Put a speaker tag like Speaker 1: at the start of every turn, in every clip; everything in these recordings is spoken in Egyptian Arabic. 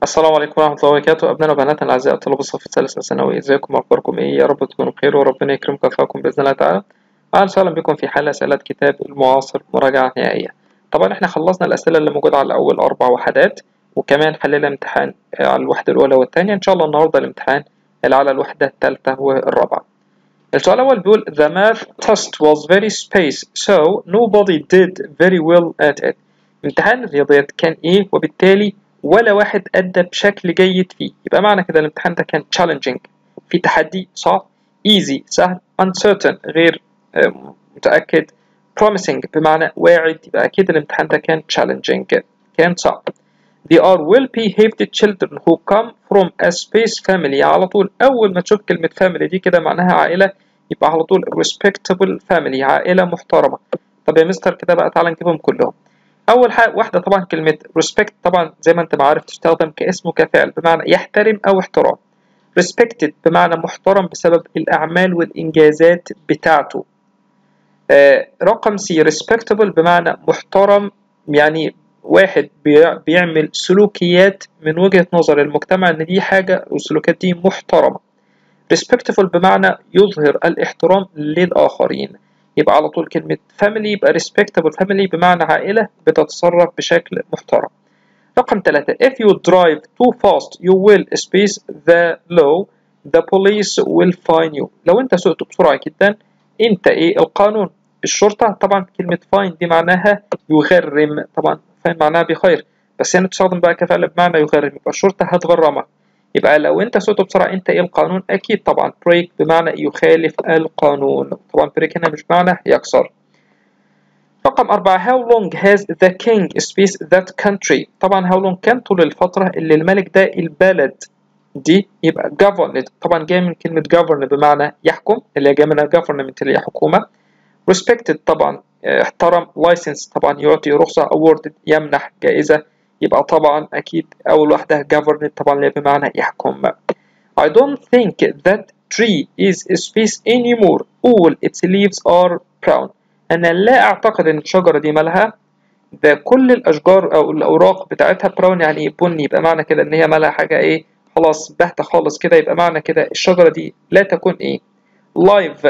Speaker 1: السلام عليكم ورحمة الله وبركاته أبنائنا وبناتنا الأعزاء طلاب الصف الثالث الثانوي إزيكم أخباركم إيه يا رب تكونوا بخير وربنا يكرمكم ويوفقكم بإذن الله تعالى أهلا وسهلا بكم في حل أسئلة كتاب المعاصر مراجعة نهائية طبعا إحنا خلصنا الأسئلة اللي موجودة على أول أربع وحدات وكمان حلينا امتحان على الوحدة الأولى والثانية إن شاء الله النهاردة الامتحان اللي على الوحدة الثالثة والرابعة السؤال الأول بيقول The math test was very space so nobody did very well at it امتحان الرياضيات كان إيه وبالتالي ولا واحد أدى بشكل جيد فيه يبقى معنى كده الامتحان ده كان challenging في تحدي صعب easy سهل uncertain غير متأكد promising بمعنى واعد يبقى أكيد الامتحان ده كان challenging كان صعب They are well behaved children who come from a space family على طول أول ما تشوف كلمة family دي كده معناها عائلة يبقى على طول respectable family عائلة محترمة طب يا مستر كده بقى تعالى نجيبهم كلهم أول حاجة واحدة طبعا كلمة respect طبعا زي ما أنت ما عارف تستخدم كاسم وكفعل بمعنى يحترم أو احترام respected بمعنى محترم بسبب الأعمال والإنجازات بتاعته آه رقم سي respectable بمعنى محترم يعني واحد بيعمل سلوكيات من وجهة نظر المجتمع إن دي حاجة والسلوكيات دي محترمة respectful بمعنى يظهر الاحترام للآخرين يبقى على طول كلمة family يبقى respectable family بمعنى عائلة بتتصرف بشكل محترم رقم ثلاثة if you drive too fast you will space the law the police will fine you لو انت سقت بسرعة جدا انت ايه القانون الشرطة طبعا كلمة fine دي معناها يغرم طبعا fine معناها بخير بس هنا تستخدم بقى كفعل بمعنى يغرم يبقى الشرطة هتغرمك يبقى لو انت سقت بسرعة انت ايه القانون اكيد طبعا بريك بمعنى يخالف القانون طبعا بريك هنا مش بمعنى يكسر رقم أربعة how long has the king spaced that country طبعا how long كان طول الفترة اللي الملك ده البلد دي يبقى governed طبعا جاي من كلمة govern بمعنى يحكم اللي هي جاي منها government اللي هي حكومة respected طبعا احترم license طبعا يعطي رخصة awarded يمنح جائزة يبقى طبعا أكيد أول واحدة governed طبعا اللي بمعنى يحكم I don't think that tree is spaced anymore all its leaves are brown أنا لا أعتقد إن الشجرة دي مالها ده كل الأشجار أو الأوراق بتاعتها براون يعني بني يبقى معنى كده إن هي مالها حاجة إيه خلاص باهتة خالص كده يبقى معنى كده الشجرة دي لا تكون إيه لايف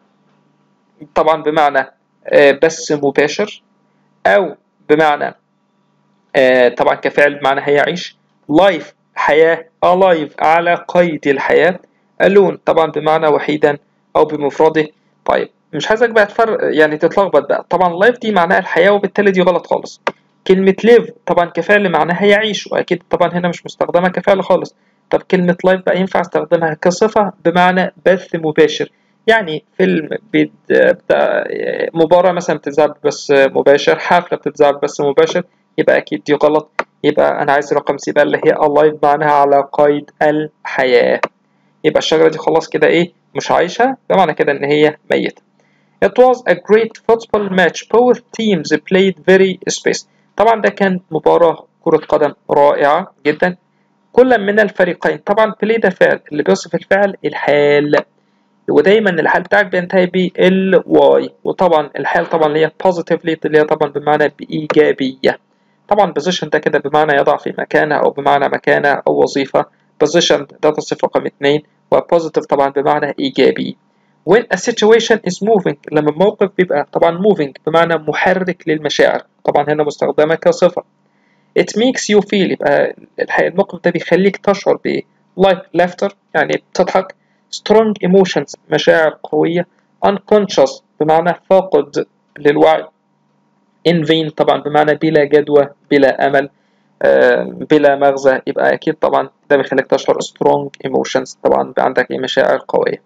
Speaker 1: طبعا بمعنى آه بس مباشر أو بمعنى آه طبعا كفعل بمعنى هيعيش لايف حياة alive على قيد الحياة alone طبعا بمعنى وحيدا أو بمفرده طيب مش عايزك بقى تفرق يعني تتلخبط بقى طبعا لايف دي معناها الحياة وبالتالي دي غلط خالص كلمة live طبعا كفعل معناها يعيش وأكيد طبعا هنا مش مستخدمة كفعل خالص طب كلمة لايف بقى ينفع استخدمها كصفة بمعنى بث مباشر يعني فيلم بتاع مباراة مثلا بتتذاع بس مباشر حفلة بتتذاع بس مباشر يبقى أكيد دي غلط يبقى أنا عايز رقم سي بقى اللي هي alive معناها على قيد الحياة يبقى الشجرة دي خلاص كده إيه مش عايشة بمعنى كده إن هي ميتة It was a great football match. Both teams played very space. طبعا ده كان مباراة كرة قدم رائعة جدا. كل من الفريقين طبعا play ده فعل اللي بيوصف الفعل الحال ودايما الحال بتاعك بينتهي ب ال واي وطبعا الحال طبعا اللي هي positively اللي هي طبعا بمعنى بإيجابية. طبعا position ده كده بمعنى يضع في مكانه أو بمعنى مكانه أو وظيفة. position ده تصريف رقم اتنين وpositive طبعا بمعنى إيجابي. when a situation is moving لما الموقف بيبقى طبعا moving بمعنى محرك للمشاعر طبعا هنا مستخدمة كصفة it makes you feel يبقى الموقف ده بيخليك تشعر ب like laughter يعني بتضحك strong emotions مشاعر قوية unconscious بمعنى فاقد للوعي in vain طبعا بمعنى بلا جدوى بلا أمل بلا مغزى يبقى أكيد طبعا ده بيخليك تشعر strong emotions طبعا عندك مشاعر قوية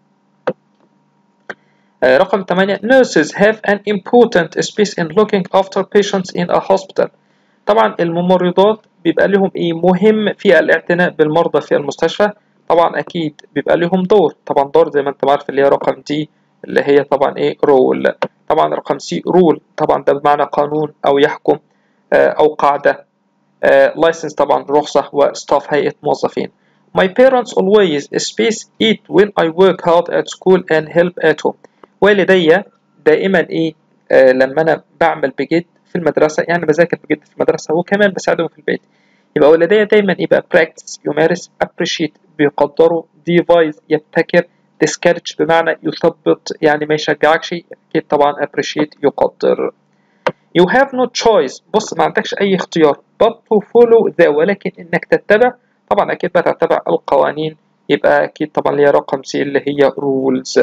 Speaker 1: رقم 8 nurses have an important space in looking after patients in a hospital طبعا الممرضات بيبقى لهم ايه مهم في الاعتناء بالمرضى في المستشفى طبعا اكيد بيبقى لهم دور طبعا دور زي ما انت عارف اللي هي رقم دي اللي هي طبعا ايه رول طبعا رقم سي رول طبعا ده بمعنى قانون او يحكم او قاعده لايسنس طبعا رخصه وستاف هيئه موظفين My parents always space eat when I work hard at school and help at home والدي دائما ايه آه لما انا بعمل بجد في المدرسه يعني بذاكر بجد في المدرسه وكمان بساعدهم في البيت يبقى ولدية دايما يبقى practice يمارس appreciate بيقدره devise يبتكر discourage بمعنى يثبط يعني ما يشجعكش أكيد طبعا appreciate يقدر you have no choice بص ما عندكش أي اختيار but to follow the ولكن إنك تتبع طبعا أكيد بقى تتبع القوانين يبقى أكيد طبعا ليها رقم سي اللي هي rules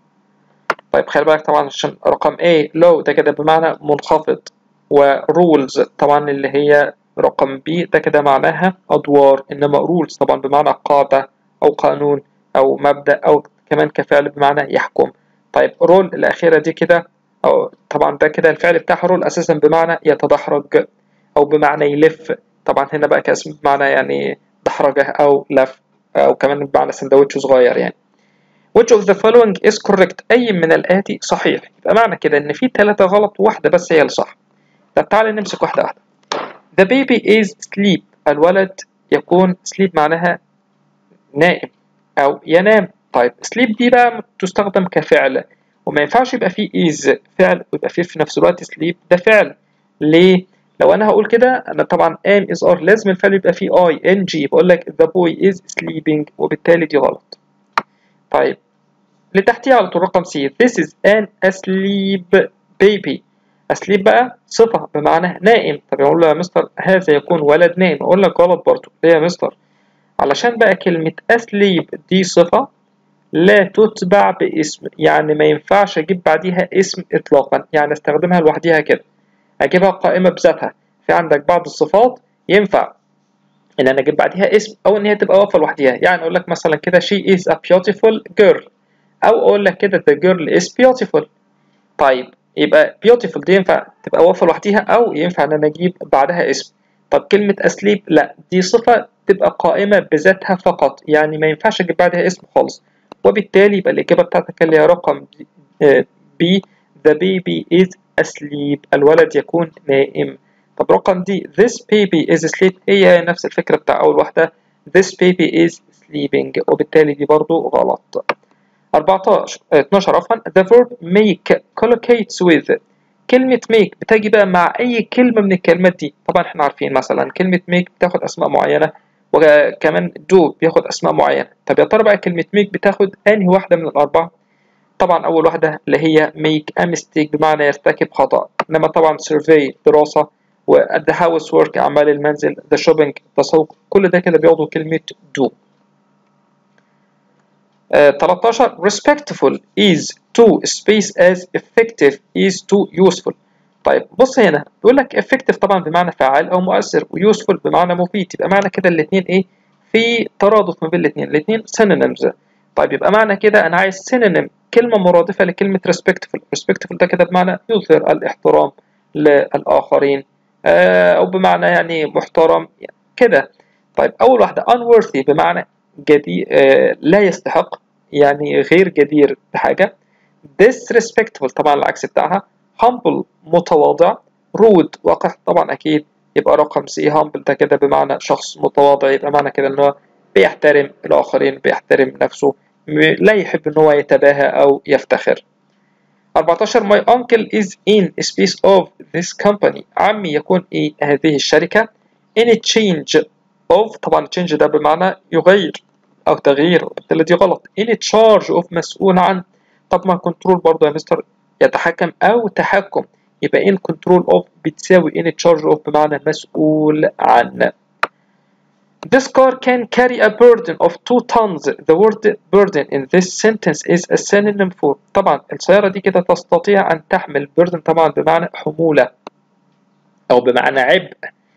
Speaker 1: طيب خلي بالك طبعا عشان رقم A low ده كده بمعنى منخفض و rules طبعا اللي هي رقم B ده كده معناها أدوار إنما rules طبعا بمعنى قاعدة أو قانون أو مبدأ أو كمان كفعل بمعنى يحكم طيب رول الأخيرة دي كده أو طبعا ده كده الفعل بتاعها رول أساسا بمعنى يتدحرج أو بمعنى يلف طبعا هنا بقى كاسم بمعنى يعني دحرجة أو لف أو كمان بمعنى سندوتش صغير يعني which of the following is correct أي من الآتي صحيح يبقى معنى كده إن في ثلاثة غلط وواحدة بس هي الصح طب تعالى نمسك واحدة واحدة the baby is sleep الولد يكون sleep معناها نائم أو ينام طيب sleep دي بقى تستخدم كفعل وما ينفعش يبقى فيه is فعل ويبقى فيه في نفس الوقت sleep ده فعل ليه؟ لو أنا هقول كده أنا طبعا am is are لازم الفعل يبقى فيه I ng بقول لك the boy is sleeping وبالتالي دي غلط طيب اللي تحتيه على طول رقم C this is an asleep baby asleep بقى صفة بمعنى نائم طب يقول له يا مستر هذا يكون ولد نائم أقول لك غلط برضه ليه يا مستر علشان بقى كلمة asleep دي صفة لا تتبع باسم يعني ما ينفعش أجيب بعديها اسم إطلاقا يعني أستخدمها لوحديها كده أجيبها قائمة بذاتها في عندك بعض الصفات ينفع إن أنا أجيب بعديها اسم أو إن هي تبقى واقفة لوحديها يعني أقول لك مثلا كده she is a beautiful girl أو أقول لك كده the girl is beautiful طيب يبقى beautiful دي ينفع تبقى واقفة لوحديها أو ينفع إن أنا أجيب بعدها اسم طب كلمة asleep لا دي صفة تبقى قائمة بذاتها فقط يعني ما ينفعش أجيب بعدها اسم خالص وبالتالي يبقى الإجابة بتاعتك اللي هي رقم B the baby is asleep الولد يكون نائم طب رقم دي this baby is asleep هي نفس الفكرة بتاع أول واحدة this baby is sleeping وبالتالي دي برضو غلط 14 12 عفوا the verb make collocates with كلمة make بتجي بقى مع أي كلمة من الكلمات دي طبعا احنا عارفين مثلا كلمة make بتاخد أسماء معينة وكمان do بياخد أسماء معينة طب يا ترى بقى كلمة make بتاخد أنهي واحدة من الأربعة طبعا أول واحدة اللي هي make a mistake بمعنى يرتكب خطأ إنما طبعا survey دراسة و the housework أعمال المنزل the shopping التسوق كل ده كده بياخدوا كلمة do Uh, 13 respectful is to space as effective is to useful طيب بص هنا بيقول لك effective طبعا بمعنى فعال او مؤثر ويوسفول بمعنى مفيد يبقى معنى كده الاثنين ايه في ترادف ما بين الاثنين الاثنين synonyms طيب يبقى معنى كده انا عايز synonym كلمة مرادفة لكلمة respectful respectful ده كده بمعنى يظهر الاحترام للآخرين آه او بمعنى يعني محترم كده طيب اول واحدة unworthy بمعنى جدي آه لا يستحق يعني غير جدير بحاجة disrespectful طبعا العكس بتاعها humble متواضع rude وقح طبعا أكيد يبقى رقم سي humble ده كده بمعنى شخص متواضع يبقى معنى كده إن هو بيحترم الآخرين بيحترم نفسه لا يحب إن هو يتباهى أو يفتخر 14 my uncle is in a space of this company عمي يكون إيه هذه الشركة in a change of طبعا change ده بمعنى يغير أو تغيير وبالتالي دي غلط in charge of مسؤول عن طب ما كنترول برضه يا مستر يتحكم أو تحكم يبقى in control of بتساوي in charge of بمعنى مسؤول عن This car can carry a burden of 2 tons. The word burden in this sentence is a synonym for طبعا السيارة دي كده تستطيع أن تحمل burden طبعا بمعنى حمولة أو بمعنى عبء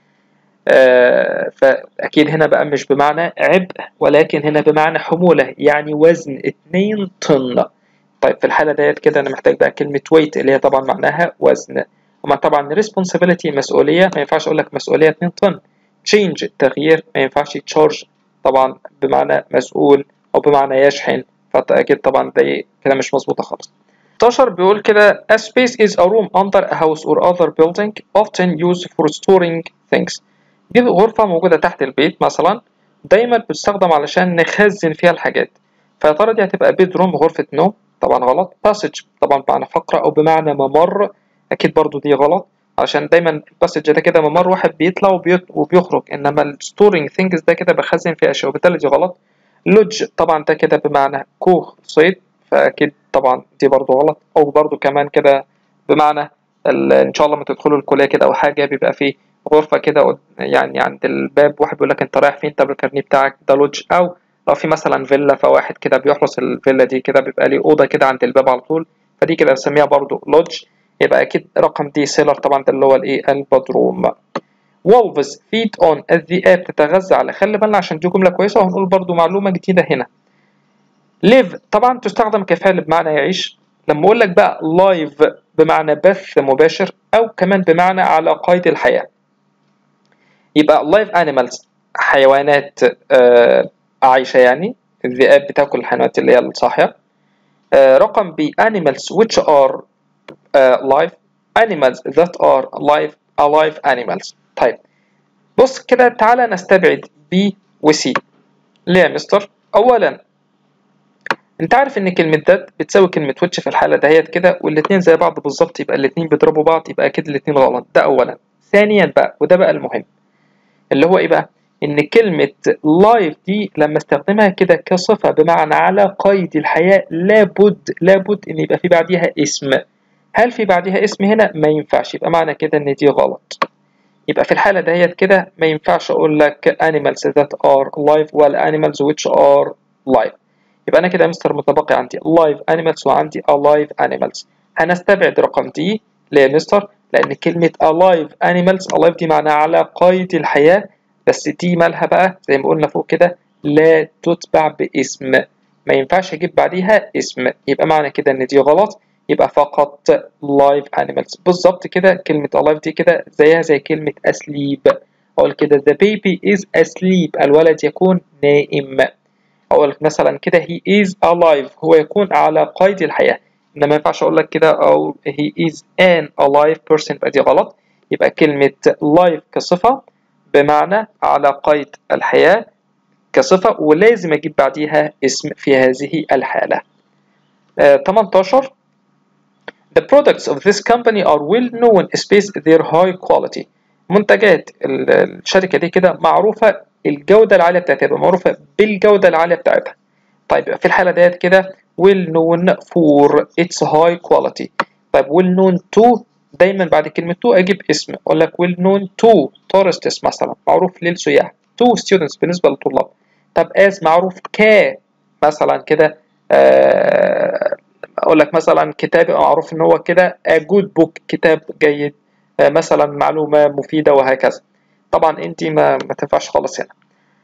Speaker 1: آه فأكيد هنا بقى مش بمعنى عبء ولكن هنا بمعنى حمولة يعني وزن 2 طن طيب في الحالة ديت كده أنا محتاج بقى كلمة weight اللي هي طبعا معناها وزن وما طبعا responsibility مسؤولية ما ينفعش أقول لك مسؤولية 2 طن change تغيير ما ينفعش charge طبعا بمعنى مسؤول أو بمعنى يشحن فأكيد طبعا ده كده مش مظبوطة خالص 16 بيقول كده a space is a room under a house or other building often used for storing things دي غرفة موجودة تحت البيت مثلا دايما بتستخدم علشان نخزن فيها الحاجات فيا ترى دي هتبقى بيد روم غرفة نوم طبعا غلط passage طبعا بمعنى فقرة أو بمعنى ممر أكيد برضو دي غلط عشان دايما الباسج ده كده ممر واحد بيطلع وبيط... وبيخرج انما الستورنج ثينجز ده كده بخزن فيه اشياء وبالتالي دي غلط لودج طبعا ده كده بمعنى كوخ صيد فاكيد طبعا دي برضو غلط او برضو كمان كده بمعنى ان شاء الله ما تدخلوا الكليه كده او حاجه بيبقى فيه غرفه كده يعني عند الباب واحد بيقول لك انت رايح فين طب الكارنيه بتاعك ده لودج او لو في مثلا فيلا فواحد كده بيحرس الفيلا دي كده بيبقى ليه اوضه كده عند الباب على طول فدي كده بنسميها برضو لودج يبقى اكيد رقم دي سيلر طبعا ده اللي هو الايه البدروم wolves feed on الذئاب تتغذى على خلي بالنا عشان دي جمله كويسه وهنقول برضو معلومه جديده هنا live طبعا تستخدم كفعل بمعنى يعيش لما اقول لك بقى live بمعنى بث مباشر او كمان بمعنى على قيد الحياه يبقى live animals حيوانات آه عايشه يعني الذئاب بتاكل الحيوانات اللي هي الصاحيه آه رقم ب animals which are uh, live animals that are live alive animals طيب بص كده تعالى نستبعد B و C ليه يا مستر اولا انت عارف ان كلمة ذات بتساوي كلمة which في الحالة دهيت كده والاتنين زي بعض بالظبط يبقى الاتنين بيضربوا بعض يبقى اكيد الاتنين غلط ده اولا ثانيا بقى وده بقى المهم اللي هو ايه بقى ان كلمة live دي لما استخدمها كده كصفة بمعنى على قيد الحياة لابد لابد ان يبقى في بعديها اسم هل في بعدها اسم هنا ما ينفعش يبقى معنى كده ان دي غلط يبقى في الحالة دهيت كده ما ينفعش اقول لك animals that are live ولا animals which are live يبقى انا كده يا مستر متبقي عندي live animals وعندي alive animals هنستبعد رقم دي ليه يا مستر لان كلمة alive animals alive دي معناها على قيد الحياة بس دي مالها بقى زي ما قلنا فوق كده لا تتبع باسم ما ينفعش اجيب بعديها اسم يبقى معنى كده ان دي غلط يبقى فقط live animals بالظبط كده كلمة alive دي كده زيها زي كلمة asleep أقول كده the baby is asleep الولد يكون نائم أقول لك مثلا كده he is alive هو يكون على قيد الحياة إنما ما ينفعش أقول لك كده أو he is an alive person يبقى دي غلط يبقى كلمة live كصفة بمعنى على قيد الحياة كصفة ولازم أجيب بعديها اسم في هذه الحالة آه 18 The products of this company are well known space their high quality. منتجات الشركة دي كده معروفة الجودة العالية بتاعتها يبقى معروفة بالجودة العالية بتاعتها. طيب في الحالة ديت كده well known for its high quality. طيب well known to دايما بعد كلمة to أجيب اسم أقول لك well known to tourists مثلا معروف للسياح to students بالنسبة للطلاب. طب as معروف ك مثلا كده آه اقول لك مثلا كتاب معروف ان هو كده a good book كتاب جيد مثلا معلومه مفيده وهكذا طبعا انت ما, ما تنفعش خالص هنا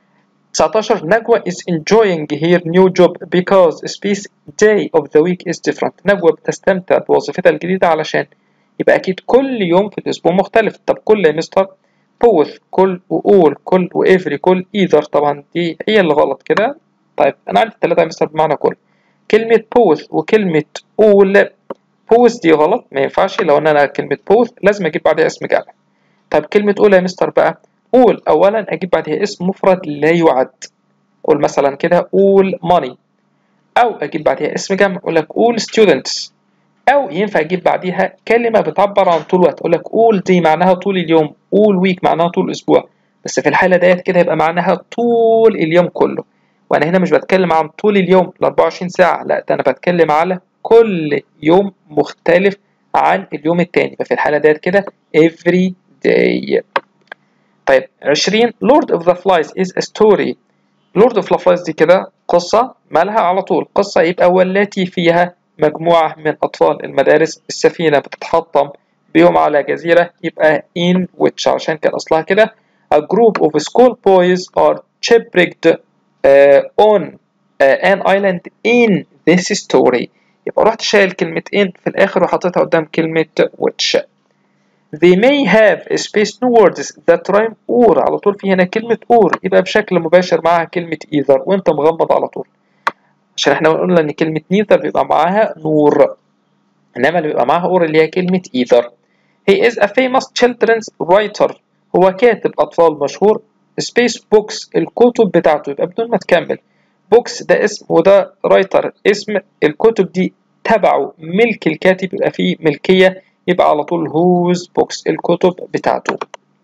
Speaker 1: 19 نجوى is enjoying her new job because space day of the week is different نجوى بتستمتع بوظيفتها الجديدة علشان يبقى أكيد كل يوم في الأسبوع مختلف طب كل يا مستر both كل وall كل وإيفري كل either طبعا دي هي اللي غلط كده طيب أنا عندي التلاتة يا مستر بمعنى كل كلمة both وكلمة all both دي غلط ما ينفعش لو أن أنا كلمة both لازم أجيب بعدها اسم جمع طيب كلمة all يا مستر بقى all أولا أجيب بعدها اسم مفرد لا يعد أقول مثلا كده all money أو أجيب بعدها اسم جمع أقول لك all students أو ينفع أجيب بعديها كلمة بتعبر عن طول الوقت أقول لك all دي معناها طول اليوم all week معناها طول الأسبوع بس في الحالة ديت كده يبقى معناها طول اليوم كله وأنا هنا مش بتكلم عن طول اليوم ال 24 ساعة لا ده أنا بتكلم على كل يوم مختلف عن اليوم التاني ففي الحالة ديت كده every day طيب 20 Lord of the Flies is a story Lord of the Flies دي كده قصة مالها على طول قصة يبقى والتي فيها مجموعة من أطفال المدارس السفينة بتتحطم بيهم على جزيرة يبقى in which عشان كان أصلها كده a group of school boys are shipwrecked uh, on uh, an island in this story يبقى رحت شايل كلمة in في الآخر وحطيتها قدام كلمة which they may have space no words that rhyme or على طول في هنا كلمة or يبقى بشكل مباشر معاها كلمة either وانت مغمض على طول عشان احنا قلنا ان كلمة neither بيبقى معاها نور انما اللي بيبقى معاها or اللي هي كلمة either he is a famous children's writer هو كاتب اطفال مشهور space books الكتب بتاعته يبقى بدون ما تكمل بوكس ده اسم وده رايتر اسم الكتب دي تبعه ملك الكاتب يبقى فيه ملكية يبقى على طول whose books الكتب بتاعته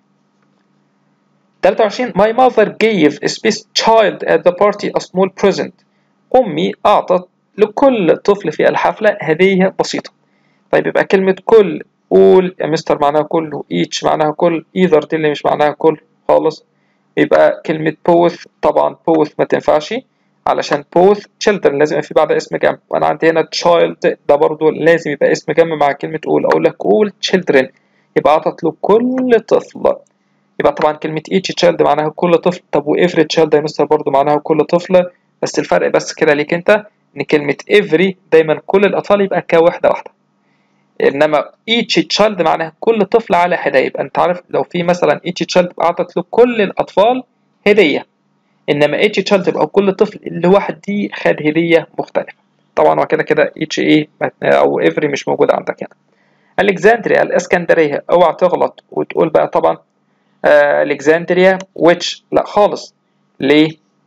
Speaker 1: 23 My mother gave a space child at the party a small present أمي أعطت لكل طفل في الحفلة هدية بسيطة طيب يبقى كلمة كل قول يا مستر معناها كل و each معناها كل either دي اللي مش معناها كل خالص يبقى كلمة both طبعا both ما تنفعش علشان both children لازم يبقى في بعدها اسم جمع وانا عندي هنا child ده برضو لازم يبقى اسم جمع مع كلمة all اقول لك all children يبقى اعطت له كل طفل يبقى طبعا كلمة each child معناها كل طفل طب و every child يا مستر برضو معناها كل طفل بس الفرق بس كده ليك انت ان كلمة every دايما كل الاطفال يبقى كوحدة واحدة انما each child معناها كل طفل على حدة يبقى انت عارف لو في مثلا each child اعطت له كل الاطفال هدية انما each child يبقى كل طفل لوحده خد هدية مختلفة طبعا هو كده كده each ايه او every مش موجود عندك هنا الكسندريا الاسكندرية اوعى تغلط وتقول بقى طبعا الكسندريا which لا خالص ليه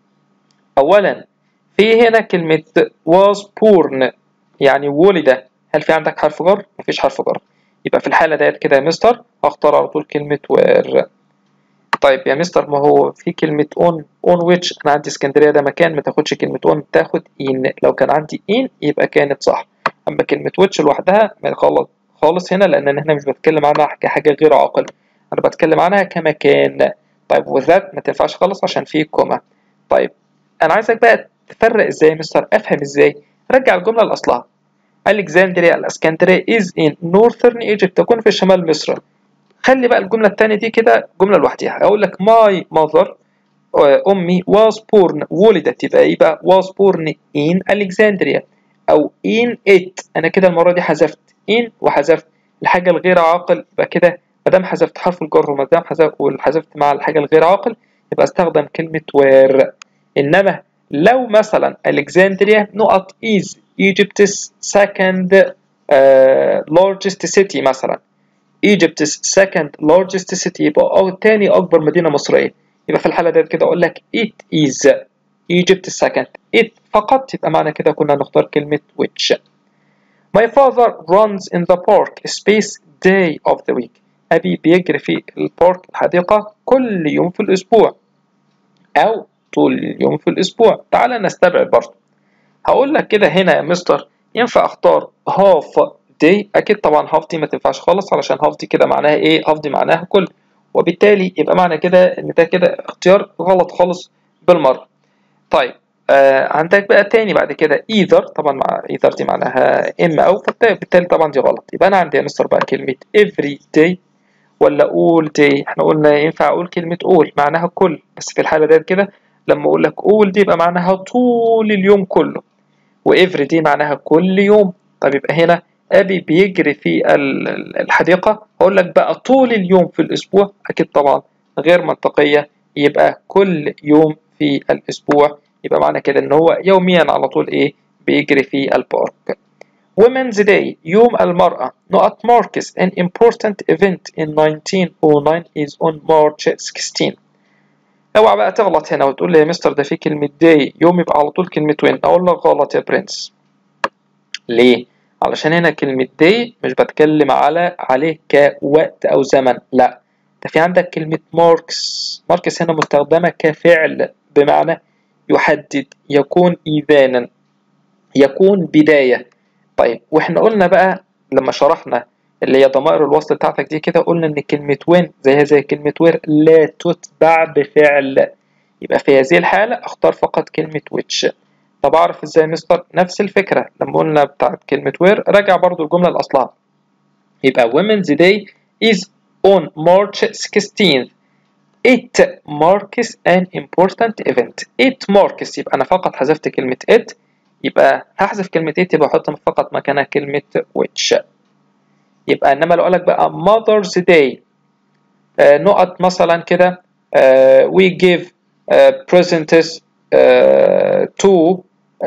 Speaker 1: اولا في هنا كلمة was born يعني ولد هل في عندك حرف جر؟ مفيش حرف جر يبقى في الحالة ديت كده يا مستر هختار على طول كلمة where طيب يا مستر ما هو في كلمة on on which أنا عندي اسكندرية ده مكان ما تاخدش كلمة on تاخد in لو كان عندي in يبقى كانت صح أما كلمة which لوحدها غلط خالص هنا لأن أنا هنا مش بتكلم عنها كحاجة غير عاقل أنا بتكلم عنها كمكان طيب وذات ما تنفعش خالص عشان فيه كوما طيب أنا عايزك بقى تفرق إزاي يا مستر أفهم إزاي رجع الجملة لأصلها ألكسندريا الأسكندرية is in northern Egypt تكون في شمال مصر خلي بقى الجملة التانية دي كده جملة لوحدها أقول لك my mother أمي was born ولدت يبقى يبقى was born in Alexandria أو in it أنا كده المرة دي حذفت in وحذفت الحاجة الغير عاقل يبقى كده ما دام حذفت حرف الجر وما دام حذفت وحذفت مع الحاجة الغير عاقل يبقى استخدم كلمة where إنما لو مثلا Alexandria نقط is Egypt's second uh, largest city مثلا Egypt's second largest city يبقى أو تاني أكبر مدينة مصرية يبقى في الحالة ديت كده أقول لك it is Egypt second it فقط يبقى معنى كده كنا نختار كلمة which My father runs in the park space day of the week أبي بيجري في البارك الحديقة كل يوم في الأسبوع أو طول اليوم في الأسبوع تعال نستبعد برضه هقول لك كده هنا يا مستر ينفع اختار half day اكيد طبعا half دي ما تنفعش خالص علشان half دي كده معناها ايه half دي معناها كل وبالتالي يبقى معنى كده ان ده كده اختيار غلط خالص بالمره طيب آه عندك بقى تاني بعد كده either طبعا مع either دي معناها اما او فبالتالي طبعا دي غلط يبقى انا عندي يا مستر بقى كلمه every day ولا all day احنا قلنا ينفع اقول كلمه all معناها كل بس في الحاله ديت كده لما اقول لك all دي يبقى معناها طول اليوم كله وافري دي معناها كل يوم طب يبقى هنا ابي بيجري في الحديقه اقول لك بقى طول اليوم في الاسبوع اكيد طبعا غير منطقيه يبقى كل يوم في الاسبوع يبقى معنى كده ان هو يوميا على طول ايه بيجري في البارك Women's Day يوم المرأة نقط marks an important event in 1909 is on March 16 اوعى بقى تغلط هنا وتقول لي يا مستر ده في كلمة داي يوم يبقى على طول كلمة وين أقول لك غلط يا برنس ليه؟ علشان هنا كلمة داي مش بتكلم على عليه كوقت أو زمن لا ده في عندك كلمة ماركس ماركس هنا مستخدمة كفعل بمعنى يحدد يكون إيذانا يكون بداية طيب واحنا قلنا بقى لما شرحنا اللي هي ضمائر الوصل بتاعتك دي كده قلنا ان كلمة وين زيها زي كلمة وير لا تتبع بفعل يبقى في هذه الحالة اختار فقط كلمة which طب اعرف ازاي مستر نفس الفكرة لما قلنا بتاعت كلمة وير راجع برضو الجملة لأصلها يبقى Women's Day is on March 16th It marks an important event It marks يبقى أنا فقط حذفت كلمة it يبقى هحذف كلمة it يبقى أحط فقط مكانها كلمة which يبقى انما لو قالك بقى Mother's Day آه نقط مثلا كده آه we give uh, presents uh, to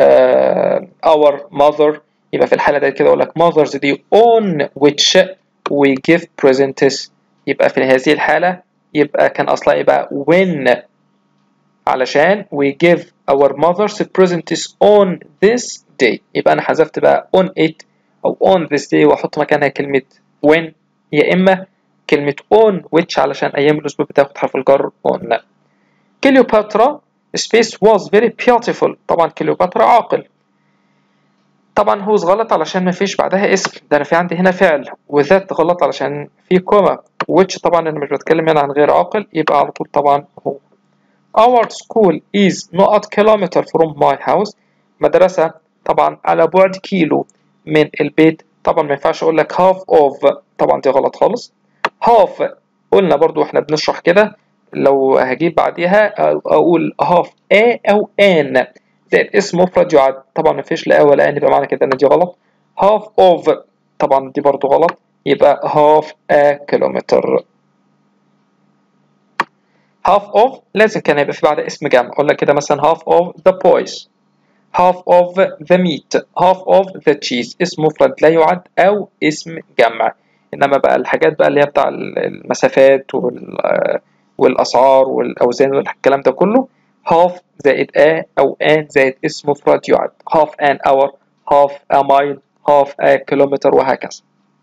Speaker 1: uh, our mother يبقى في الحالة دي كده اقول لك Mother's Day on which we give presents يبقى في هذه الحالة يبقى كان أصلها يبقى when علشان we give our mothers presents on this day يبقى أنا حذفت بقى on it أو on this day وأحط مكانها كلمة when يا إما كلمة on which علشان أيام الأسبوع بتاخد حرف الجر on كليوباترا space was very beautiful طبعا كليوباترا عاقل طبعا هوز غلط علشان ما فيش بعدها اسم ده انا في عندي هنا فعل وذات غلط علشان في كوما which طبعا انا مش بتكلم هنا عن غير عاقل يبقى على طول طبعا هو our school is not kilometer from my house مدرسة طبعا على بعد كيلو من البيت طبعا ما ينفعش اقول لك half of طبعا دي غلط خالص half قلنا برضو احنا بنشرح كده لو هجيب بعديها اقول half a او an زائد اسم مفرد يعد طبعا ما فيش لا ولا ان يبقى معنى كده ان دي غلط half of طبعا دي برضو غلط يبقى half a kilometer half of لازم كان يبقى في بعدها اسم جمع اقول لك كده مثلا half of the boys half of the meat half of the cheese اسم مفرد لا يعد او اسم جمع انما بقى الحاجات بقى اللي هي بتاع المسافات وال والاسعار والاوزان والكلام ده كله half زائد a او an زائد اسم مفرد يعد half an hour half a mile half a kilometer وهكذا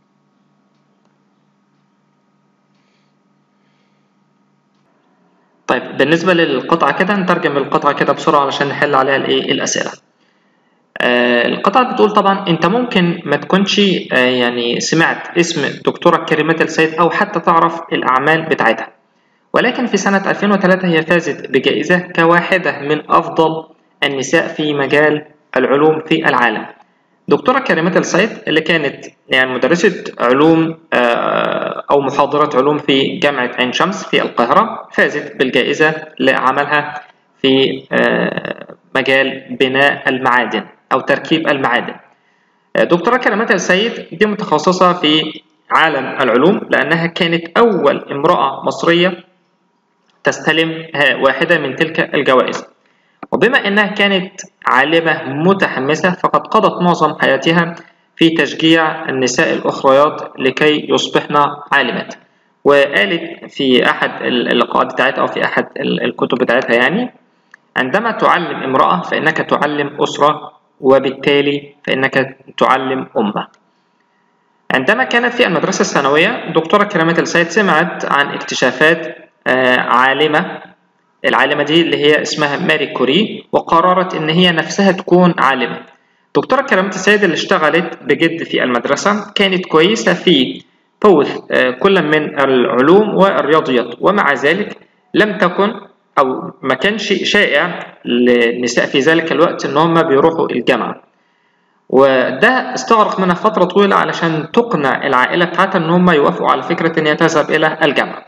Speaker 1: طيب بالنسبة للقطعة كده نترجم القطعة كده بسرعة علشان نحل عليها الايه الأسئلة آه القطعة بتقول طبعا انت ممكن ما تكونش آه يعني سمعت اسم دكتورة كريمات السيد او حتى تعرف الأعمال بتاعتها ولكن في سنة 2003 هي فازت بجائزة كواحدة من أفضل النساء في مجال العلوم في العالم دكتورة كريمات السيد اللي كانت يعني مدرسة علوم أو محاضرة علوم في جامعة عين شمس في القاهرة فازت بالجائزة لعملها في مجال بناء المعادن أو تركيب المعادن دكتورة كريمات السيد دي متخصصة في عالم العلوم لأنها كانت أول امرأة مصرية تستلم واحدة من تلك الجوائز وبما أنها كانت عالمة متحمسة فقد قضت معظم حياتها في تشجيع النساء الأخريات لكي يصبحن عالمات وقالت في أحد اللقاءات بتاعتها أو في أحد الكتب بتاعتها يعني عندما تعلم امرأة فإنك تعلم أسرة وبالتالي فإنك تعلم أمة عندما كانت في المدرسة الثانوية دكتورة كرامات السيد سمعت عن اكتشافات عالمة العالمة دي اللي هي اسمها ماري كوري وقررت إن هي نفسها تكون عالمة دكتورة كرامات السيد اللي اشتغلت بجد في المدرسة كانت كويسة في بوث كل من العلوم والرياضيات ومع ذلك لم تكن أو ما كانش شائع للنساء في ذلك الوقت إن هم بيروحوا الجامعة وده استغرق منها فترة طويلة علشان تقنع العائلة بتاعتها إن هم يوافقوا على فكرة إن هي تذهب إلى الجامعة.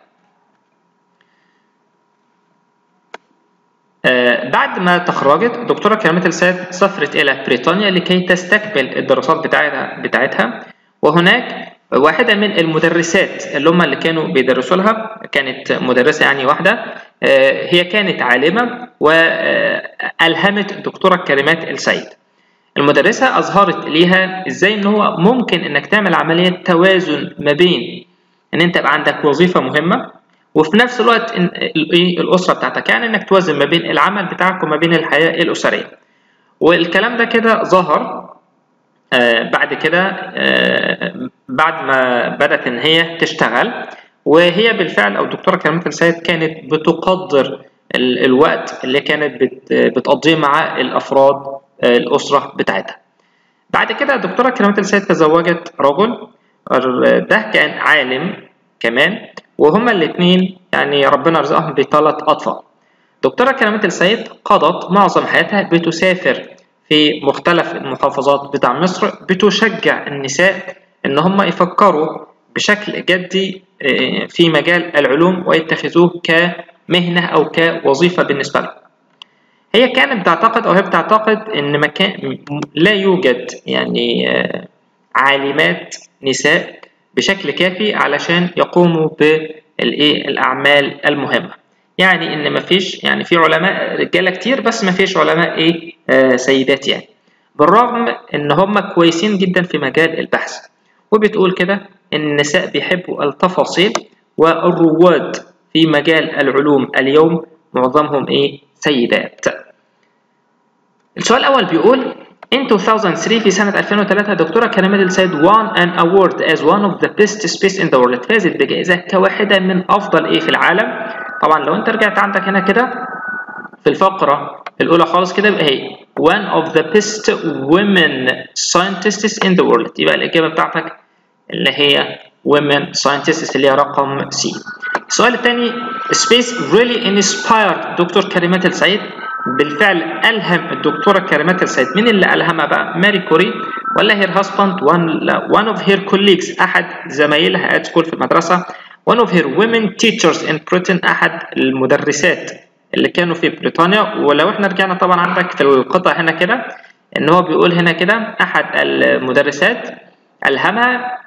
Speaker 1: آه بعد ما تخرجت دكتورة كرامات السيد سافرت إلى بريطانيا لكي تستكمل الدراسات بتاعتها بتاعتها وهناك واحدة من المدرسات اللي هم اللي كانوا بيدرسوا لها كانت مدرسة يعني واحدة آه هي كانت عالمة وألهمت الدكتورة كريمات السيد. المدرسة أظهرت ليها إزاي إن هو ممكن إنك تعمل عملية توازن ما بين إن أنت يبقى عندك وظيفة مهمة وفي نفس الوقت إن إيه الأسرة بتاعتك يعني إنك توازن ما بين العمل بتاعك وما بين الحياة الأسرية. والكلام ده كده ظهر آه بعد كده آه بعد ما بدأت إن هي تشتغل وهي بالفعل أو الدكتورة كريمة السيد كانت بتقدر الوقت اللي كانت بتقضيه مع الأفراد الأسرة بتاعتها. بعد كده الدكتورة كريمات السيد تزوجت رجل ده كان عالم كمان وهما الاتنين يعني ربنا رزقهم بثلاث أطفال. دكتورة كريمات السيد قضت معظم حياتها بتسافر في مختلف المحافظات بتاع مصر بتشجع النساء إن هم يفكروا بشكل جدي في مجال العلوم ويتخذوه كمهنة أو كوظيفة بالنسبة لهم. هي كانت بتعتقد او هي بتعتقد ان مكان لا يوجد يعني عالمات نساء بشكل كافي علشان يقوموا بالايه الاعمال المهمه يعني ان مفيش يعني في علماء رجاله كتير بس مفيش علماء ايه آه سيدات يعني بالرغم ان هم كويسين جدا في مجال البحث وبتقول كده ان النساء بيحبوا التفاصيل والرواد في مجال العلوم اليوم معظمهم ايه سيدات السؤال الأول بيقول In 2003 في سنة 2003 دكتورة كريمات السيد won an award as one of the best space in the world فازت بجائزة كواحدة من أفضل إيه في العالم طبعا لو أنت رجعت عندك هنا كده في الفقرة الأولى خالص كده يبقى هي one of the best women scientists in the world يبقى الإجابة بتاعتك اللي هي women scientists اللي هي رقم C السؤال الثاني space really inspired دكتور كريمات السيد بالفعل ألهم الدكتورة كريمات السيد مين اللي ألهمها بقى ماري كوري ولا هير husband one, one of her colleagues أحد زمايلها at school في المدرسة one of her women teachers in Britain أحد المدرسات اللي كانوا في بريطانيا ولو احنا رجعنا طبعا عندك في القطع هنا كده ان هو بيقول هنا كده احد المدرسات ألهمها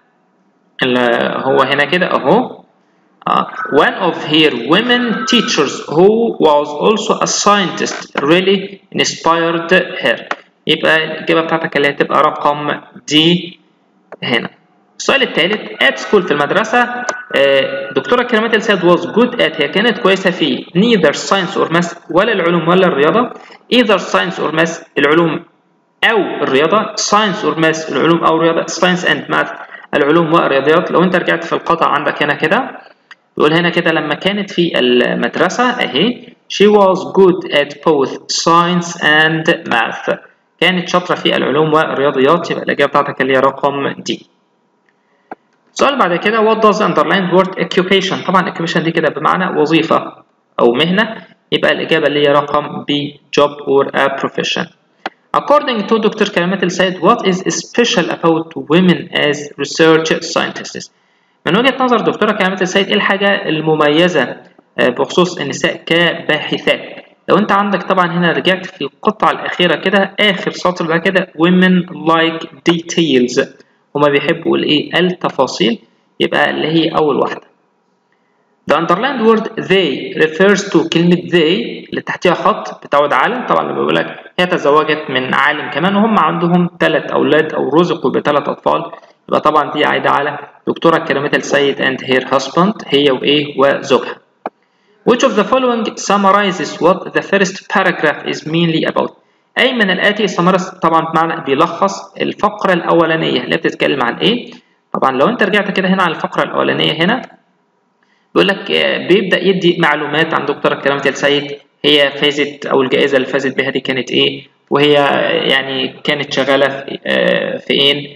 Speaker 1: اللي هو هنا كده اهو Uh, one of her women teachers who was also a scientist really inspired her يبقى الإجابة بتاعتك اللي هتبقى رقم دي هنا السؤال الثالث at school في المدرسة دكتورة كريمات السيد was good at هي كانت كويسة في neither science or math ولا العلوم ولا الرياضة either science or math العلوم أو الرياضة science or math العلوم أو الرياضة science and math العلوم والرياضيات لو أنت رجعت في القطع عندك هنا كده يقول هنا كده لما كانت في المدرسة أهي she was good at both science and math كانت شاطرة في العلوم والرياضيات يبقى الإجابة بتاعتك اللي هي رقم دي السؤال بعد كده what does underlined word occupation طبعا occupation دي كده بمعنى وظيفة أو مهنة يبقى الإجابة اللي هي رقم B job or a profession According to Dr. كلمات السيد what is special about women as research scientists من وجهة نظر دكتورة كلمات السيد ايه الحاجة المميزة بخصوص النساء كباحثات لو انت عندك طبعا هنا رجعت في القطعة الأخيرة كده آخر سطر ده كده women like details هما بيحبوا الايه التفاصيل يبقى اللي هي أول واحدة The underlined word they refers to كلمة they اللي تحتها خط بتعود عالم طبعا لما بيقول لك هي تزوجت من عالم كمان وهم عندهم ثلاث أولاد أو رزقوا بثلاث أطفال يبقى طبعا دي عايدة على دكتورة كريمات السيد and her husband هي وإيه وزوجها Which of the following summarizes what the first paragraph is mainly about أي من الآتي summarize طبعا بمعنى بيلخص الفقرة الأولانية اللي بتتكلم عن إيه طبعا لو أنت رجعت كده هنا على الفقرة الأولانية هنا بيقول لك بيبدأ يدي معلومات عن دكتورة كريمات السيد هي فازت أو الجائزة اللي فازت بها دي كانت إيه وهي يعني كانت شغالة في فين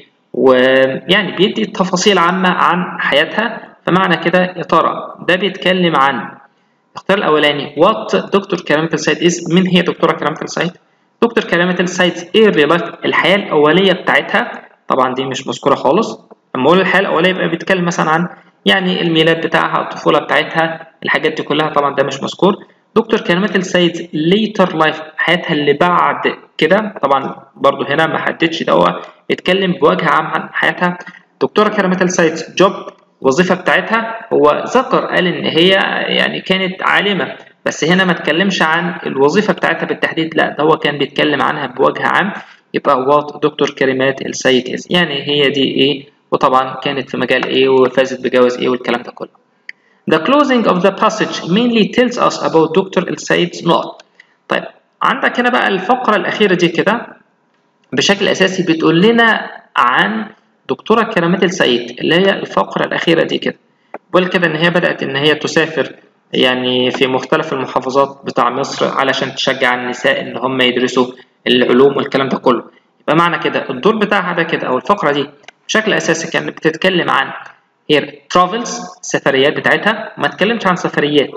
Speaker 1: ويعني بيدي تفاصيل عامة عن حياتها فمعنى كده يا ترى ده بيتكلم عن الاختيار الأولاني وات دكتور كرامة السيد إز مين هي دكتورة كرامة السيد؟ دكتور كرامة السيد إيه لايف الحياة الأولية بتاعتها طبعا دي مش مذكورة خالص لما أقول الحياة الأولية يبقى بيتكلم مثلا عن يعني الميلاد بتاعها الطفولة بتاعتها الحاجات دي كلها طبعا ده مش مذكور دكتور كلمات السيد ليتر لايف حياتها اللي بعد كده طبعا برضو هنا ما حددش ده هو بيتكلم بوجه عام عن حياتها دكتورة كلمات السيد جوب الوظيفة بتاعتها هو ذكر قال إن هي يعني كانت عالمة بس هنا ما اتكلمش عن الوظيفة بتاعتها بالتحديد لا ده هو كان بيتكلم عنها بوجه عام يبقى وات دكتور كلمات السيد إز يعني هي دي إيه وطبعا كانت في مجال إيه وفازت بجواز إيه والكلام ده كله The closing of the passage mainly tells us about Dr. السيد نقط طيب عندك هنا بقى الفقرة الأخيرة دي كده بشكل أساسي بتقول لنا عن دكتورة كرامات السيد اللي هي الفقرة الأخيرة دي كده بقول كده إن هي بدأت إن هي تسافر يعني في مختلف المحافظات بتاع مصر علشان تشجع النساء إن هم يدرسوا العلوم والكلام ده كله يبقى معنى كده الدور بتاعها ده كده أو الفقرة دي بشكل أساسي كانت بتتكلم عن هي ترافلز السفريات بتاعتها ما اتكلمش عن سفريات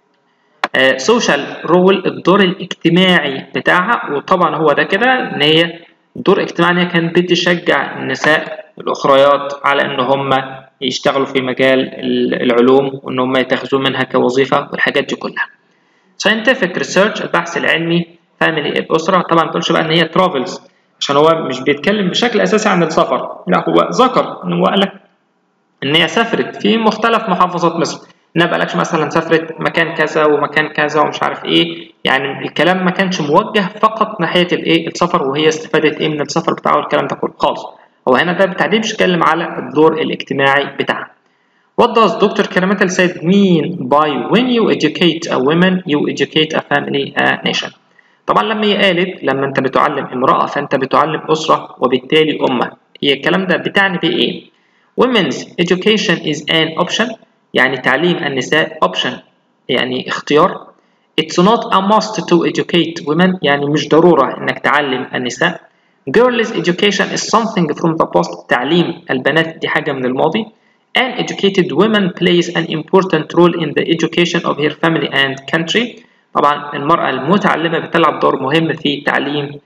Speaker 1: سوشيال uh, رول الدور الاجتماعي بتاعها وطبعا هو ده كده ان هي دور اجتماعي كانت بتشجع النساء الاخريات على ان هم يشتغلوا في مجال العلوم وان هم يتخذوا منها كوظيفه والحاجات دي كلها scientific research البحث العلمي فاميلي الاسره طبعا ما تقولش بقى ان هي ترافلز عشان هو مش بيتكلم بشكل اساسي عن السفر لا هو ذكر ان هو قال لك ان هي سافرت في مختلف محافظات مصر انها بقالكش مثلا سافرت مكان كذا ومكان كذا ومش عارف ايه يعني الكلام ما كانش موجه فقط ناحيه الايه السفر وهي استفادت ايه من السفر بتاعه والكلام ده كله خالص هو هنا ده بالتحديد بيتكلم على الدور الاجتماعي بتاعها What does Dr. Karamatel said mean by when you educate a woman you educate a family a nation طبعا لما هي قالت لما انت بتعلم امرأة فانت بتعلم أسرة وبالتالي أمة هي الكلام ده بتعني بإيه؟ Women's education is an option يعني تعليم النساء option يعني اختيار It's not a must to educate women يعني مش ضرورة إنك تعلم النساء Girls education is something from the past تعليم البنات دي حاجة من الماضي An educated woman plays an important role in the education of her family and country طبعا المرأة المتعلمة بتلعب دور مهم في تعليم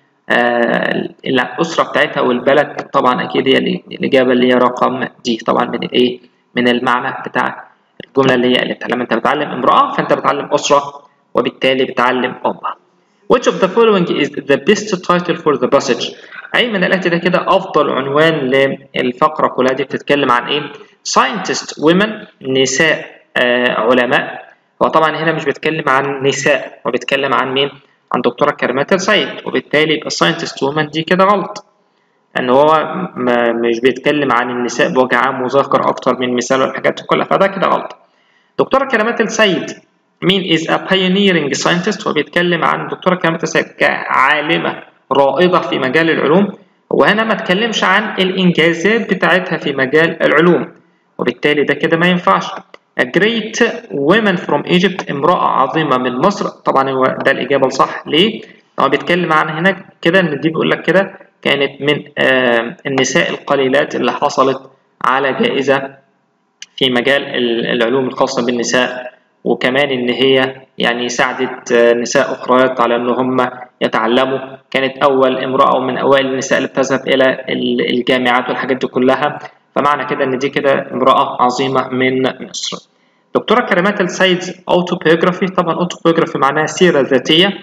Speaker 1: آه الأسرة بتاعتها والبلد طبعا أكيد هي الإجابة اللي هي رقم دي طبعا من الإيه من المعنى بتاع الجملة اللي هي قالتها لما أنت بتعلم امرأة فأنت بتعلم أسرة وبالتالي بتعلم أمة Which of the following is the best title for the passage أي من الآتي ده كده أفضل عنوان للفقرة كلها دي بتتكلم عن إيه scientist women نساء آه علماء هو طبعا هنا مش بيتكلم عن نساء هو بيتكلم عن مين عن دكتورة كريمات السيد وبالتالي يبقى scientist women دي كده غلط ان هو مش بيتكلم عن النساء بوجه عام وذكر اكتر من مثال والحاجات دي كلها فده كده غلط دكتورة كريمات السيد مين is a pioneering scientist وبيتكلم عن دكتورة كريمات السيد كعالمة رائدة في مجال العلوم وهنا ما اتكلمش عن الانجازات بتاعتها في مجال العلوم وبالتالي ده كده ما ينفعش A great women from Egypt امرأة عظيمة من مصر طبعا هو ده الإجابة الصح ليه؟ هو بيتكلم عن هناك كده إن دي بيقول لك كده كانت من آه النساء القليلات اللي حصلت على جائزة في مجال العلوم الخاصة بالنساء وكمان إن هي يعني ساعدت آه نساء أخريات على إن هم يتعلموا كانت أول امرأة ومن أوائل النساء اللي بتذهب إلى الجامعات والحاجات دي كلها فمعنى كده ان دي كده امرأة عظيمة من مصر. دكتورة كريمات السيد اوتوبيوجرافي طبعا اوتوبيوجرافي معناها سيرة ذاتية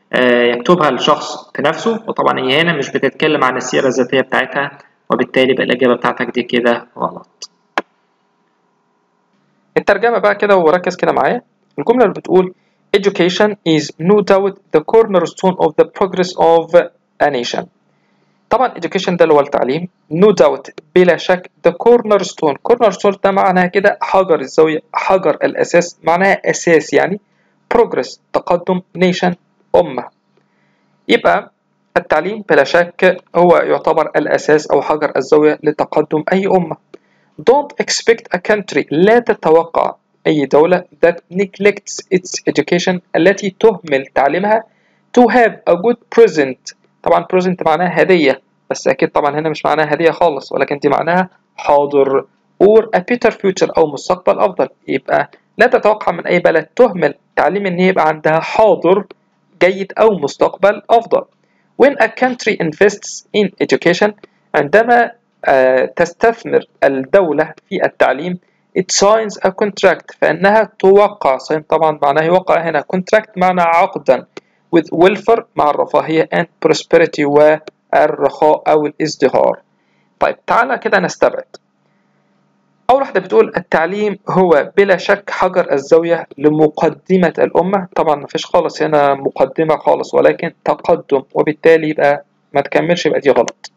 Speaker 1: يكتبها الشخص بنفسه وطبعا هي هنا مش بتتكلم عن السيرة الذاتية بتاعتها وبالتالي بقى الإجابة بتاعتك دي كده غلط. الترجمة بقى كده وركز كده معايا الجملة اللي بتقول Education is no doubt the cornerstone of the progress of a nation. طبعا education ده اللي هو التعليم no doubt بلا شك the cornerstone cornerstone ده معناها كده حجر الزاوية حجر الأساس معناها أساس يعني progress تقدم nation أمة يبقى التعليم بلا شك هو يعتبر الأساس أو حجر الزاوية لتقدم أي أمة don't expect a country لا تتوقع أي دولة that neglects its education التي تهمل تعليمها to have a good present طبعا present معناها هدية بس أكيد طبعا هنا مش معناها هدية خالص ولكن دي معناها حاضر or a better future أو مستقبل أفضل يبقى لا تتوقع من أي بلد تهمل تعليم إن يبقى عندها حاضر جيد أو مستقبل أفضل when a country invests in education عندما تستثمر الدولة في التعليم it signs a contract فإنها توقع sign طبعا معناه يوقع هنا contract معنى عقدا with welfare مع الرفاهية and prosperity والرخاء أو الازدهار طيب تعالى كده نستبعد أول واحدة بتقول التعليم هو بلا شك حجر الزاوية لمقدمة الأمة طبعا مفيش خالص هنا مقدمة خالص ولكن تقدم وبالتالي يبقى ما تكملش يبقى دي غلط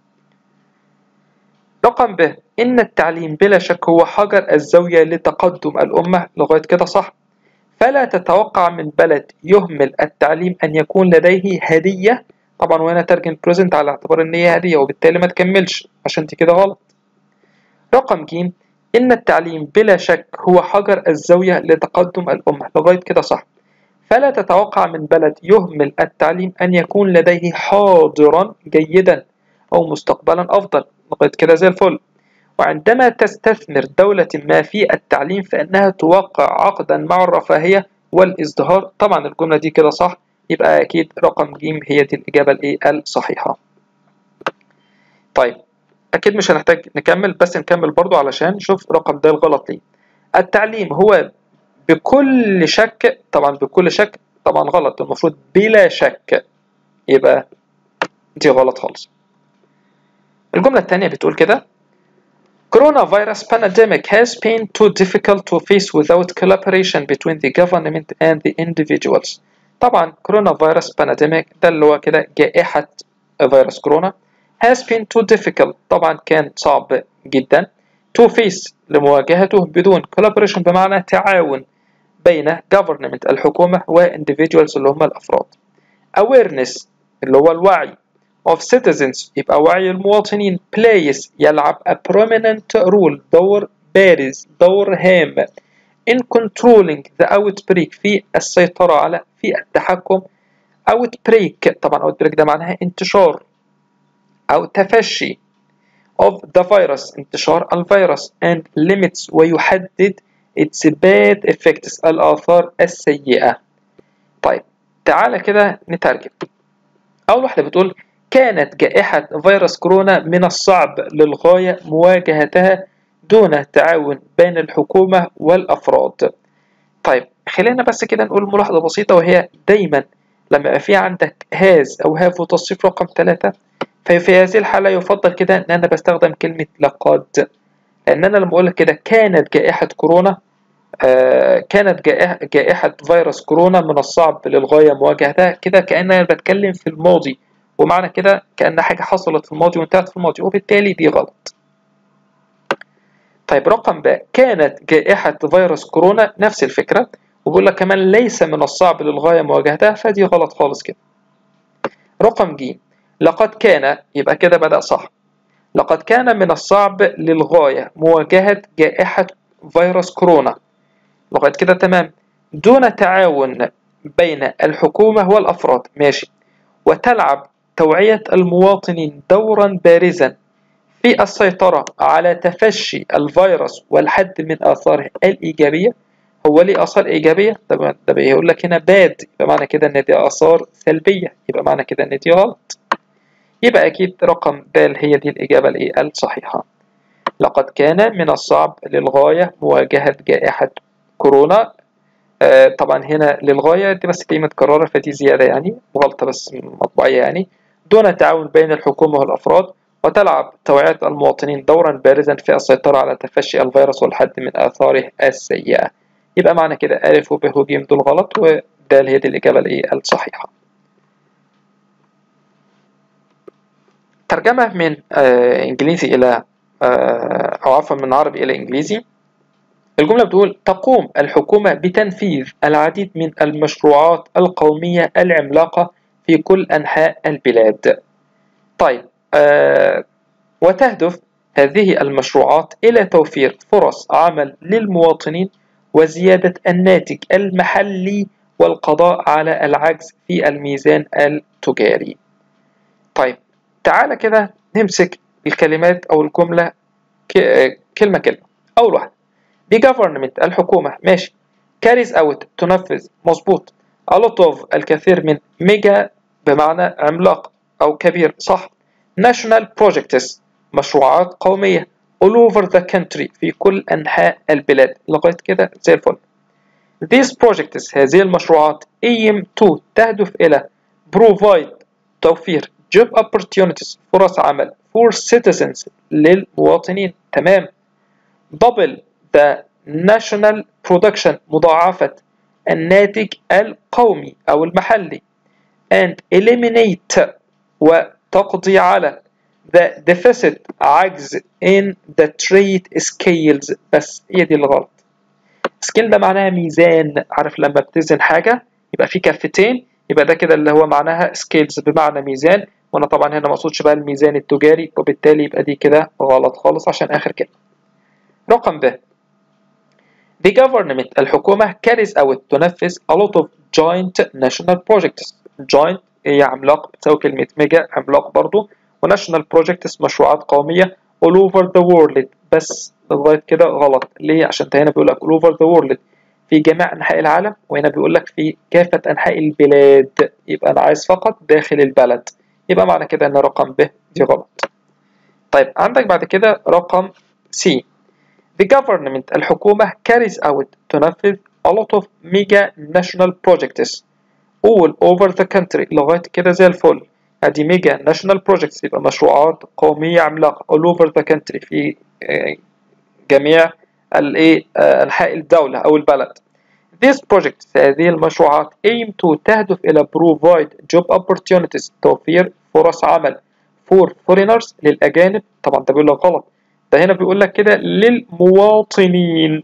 Speaker 1: رقم ب إن التعليم بلا شك هو حجر الزاوية لتقدم الأمة لغاية كده صح فلا تتوقع من بلد يهمل التعليم أن يكون لديه هدية طبعا وهنا ترجم present على اعتبار إن هي هدية وبالتالي ما تكملش عشان دي كده غلط رقم ج إن التعليم بلا شك هو حجر الزاوية لتقدم الأمة لغاية كده صح فلا تتوقع من بلد يهمل التعليم أن يكون لديه حاضرا جيدا أو مستقبلا أفضل لغاية كده زي الفل وعندما تستثمر دولة ما في التعليم فإنها توقع عقدا مع الرفاهية والازدهار طبعا الجملة دي كده صح يبقى أكيد رقم ج هي دي الإجابة الإيه الصحيحة طيب أكيد مش هنحتاج نكمل بس نكمل برضو علشان نشوف رقم ده الغلط ليه التعليم هو بكل شك طبعا بكل شك طبعا غلط المفروض بلا شك يبقى دي غلط خالص الجملة الثانية بتقول كده Coronavirus pandemic has been too difficult to face without collaboration between the government and the individuals. طبعا كورونا فيروس pandemic ده اللي هو كده جائحة فيروس كورونا has been too difficult طبعا كان صعب جدا to face لمواجهته بدون collaboration بمعنى تعاون بين government الحكومة و individuals اللي هم الأفراد. awareness اللي هو الوعي of citizens يبقى وعي المواطنين plays يلعب a prominent role دور بارز دور هام in controlling the outbreak في السيطرة على في التحكم outbreak طبعا outbreak ده معناها انتشار أو تفشي of the virus انتشار الفيروس and limits ويحدد its bad effects الآثار السيئة طيب تعالى كده نترجم أول واحدة بتقول كانت جائحة فيروس كورونا من الصعب للغاية مواجهتها دون تعاون بين الحكومة والأفراد طيب خلينا بس كده نقول ملاحظة بسيطة وهي دايما لما يبقى في عندك هاز أو هاف وتصريف رقم ثلاثة ففي هذه الحالة يفضل كده إن أنا بستخدم كلمة لقد لأن أنا لما أقول لك كده كانت جائحة كورونا آه كانت جائحة, جائحة فيروس كورونا من الصعب للغاية مواجهتها كده كأن أنا بتكلم في الماضي ومعنى كده كأن حاجة حصلت في الماضي وانتهت في الماضي وبالتالي دي غلط طيب رقم ب كانت جائحة فيروس كورونا نفس الفكرة وبيقول لك كمان ليس من الصعب للغاية مواجهتها فدي غلط خالص كده رقم ج لقد كان يبقى كده بدأ صح لقد كان من الصعب للغاية مواجهة جائحة فيروس كورونا لغاية كده تمام دون تعاون بين الحكومة والأفراد ماشي وتلعب توعية المواطنين دورا بارزا في السيطرة على تفشي الفيروس والحد من آثاره الإيجابية هو ليه آثار إيجابية؟ ده بيقول لك هنا باد يبقى معنى كده إن دي آثار سلبية يبقى معنى كده إن دي غلط يبقى أكيد رقم د هي دي الإجابة الإيه الصحيحة لقد كان من الصعب للغاية مواجهة جائحة كورونا آه طبعا هنا للغاية دي بس كلمة متكررة فدي زيادة يعني غلطة بس مطبوعية يعني دون تعاون بين الحكومة والأفراد وتلعب توعية المواطنين دورا بارزا في السيطرة على تفشي الفيروس والحد من آثاره السيئة يبقى معنى كده ألف وب وج دول غلط ودال هي دي الإجابة الإيه الصحيحة ترجمة من آه إنجليزي إلى آه أو عفوا من عربي إلى إنجليزي الجملة بتقول تقوم الحكومة بتنفيذ العديد من المشروعات القومية العملاقة في كل أنحاء البلاد طيب آه وتهدف هذه المشروعات إلى توفير فرص عمل للمواطنين وزيادة الناتج المحلي والقضاء على العجز في الميزان التجاري طيب تعالى كده نمسك الكلمات أو الجملة كلمة كلمة أول واحدة بجفرمنت الحكومة ماشي carries out تنفذ مظبوط a lot of الكثير من ميجا بمعنى عملاق أو كبير صح national projects مشروعات قومية all over the country في كل أنحاء البلاد لغاية كده زي الفل these projects هذه المشروعات aim to تهدف إلى provide توفير job opportunities فرص عمل for citizens للمواطنين تمام double the national production مضاعفة الناتج القومي أو المحلي and eliminate وتقضي على the deficit عجز in the trade scales بس هي دي الغلط سكيل ده معناها ميزان عارف لما بتزن حاجة يبقى في كفتين يبقى ده كده اللي هو معناها سكيلز بمعنى ميزان وانا طبعا هنا ما اقصدش بقى الميزان التجاري وبالتالي يبقى دي كده غلط خالص عشان اخر كلمة رقم ب The government الحكومة carries out تنفذ a lot of joint national projects joint هي عملاق بتساوي كلمة ميجا عملاق برضو وناشونال بروجكتس مشروعات قومية all over the world بس لغاية كده غلط ليه عشان هنا بيقول لك all over the world في جميع أنحاء العالم وهنا بيقول لك في كافة أنحاء البلاد يبقى أنا عايز فقط داخل البلد يبقى معنى كده إن رقم ب دي غلط طيب عندك بعد كده رقم C The government الحكومة carries out تنفذ a lot of mega national projects all over the country لغاية كده زي الفل ادي ميجا ناشونال بروجكتس يبقى مشروعات قومية عملاقة all over the country في جميع الايه انحاء الدولة او البلد These projects هذه المشروعات aim to تهدف إلى provide job opportunities توفير فرص عمل for foreigners للأجانب طبعا ده بيقول لك غلط ده هنا بيقول لك كده للمواطنين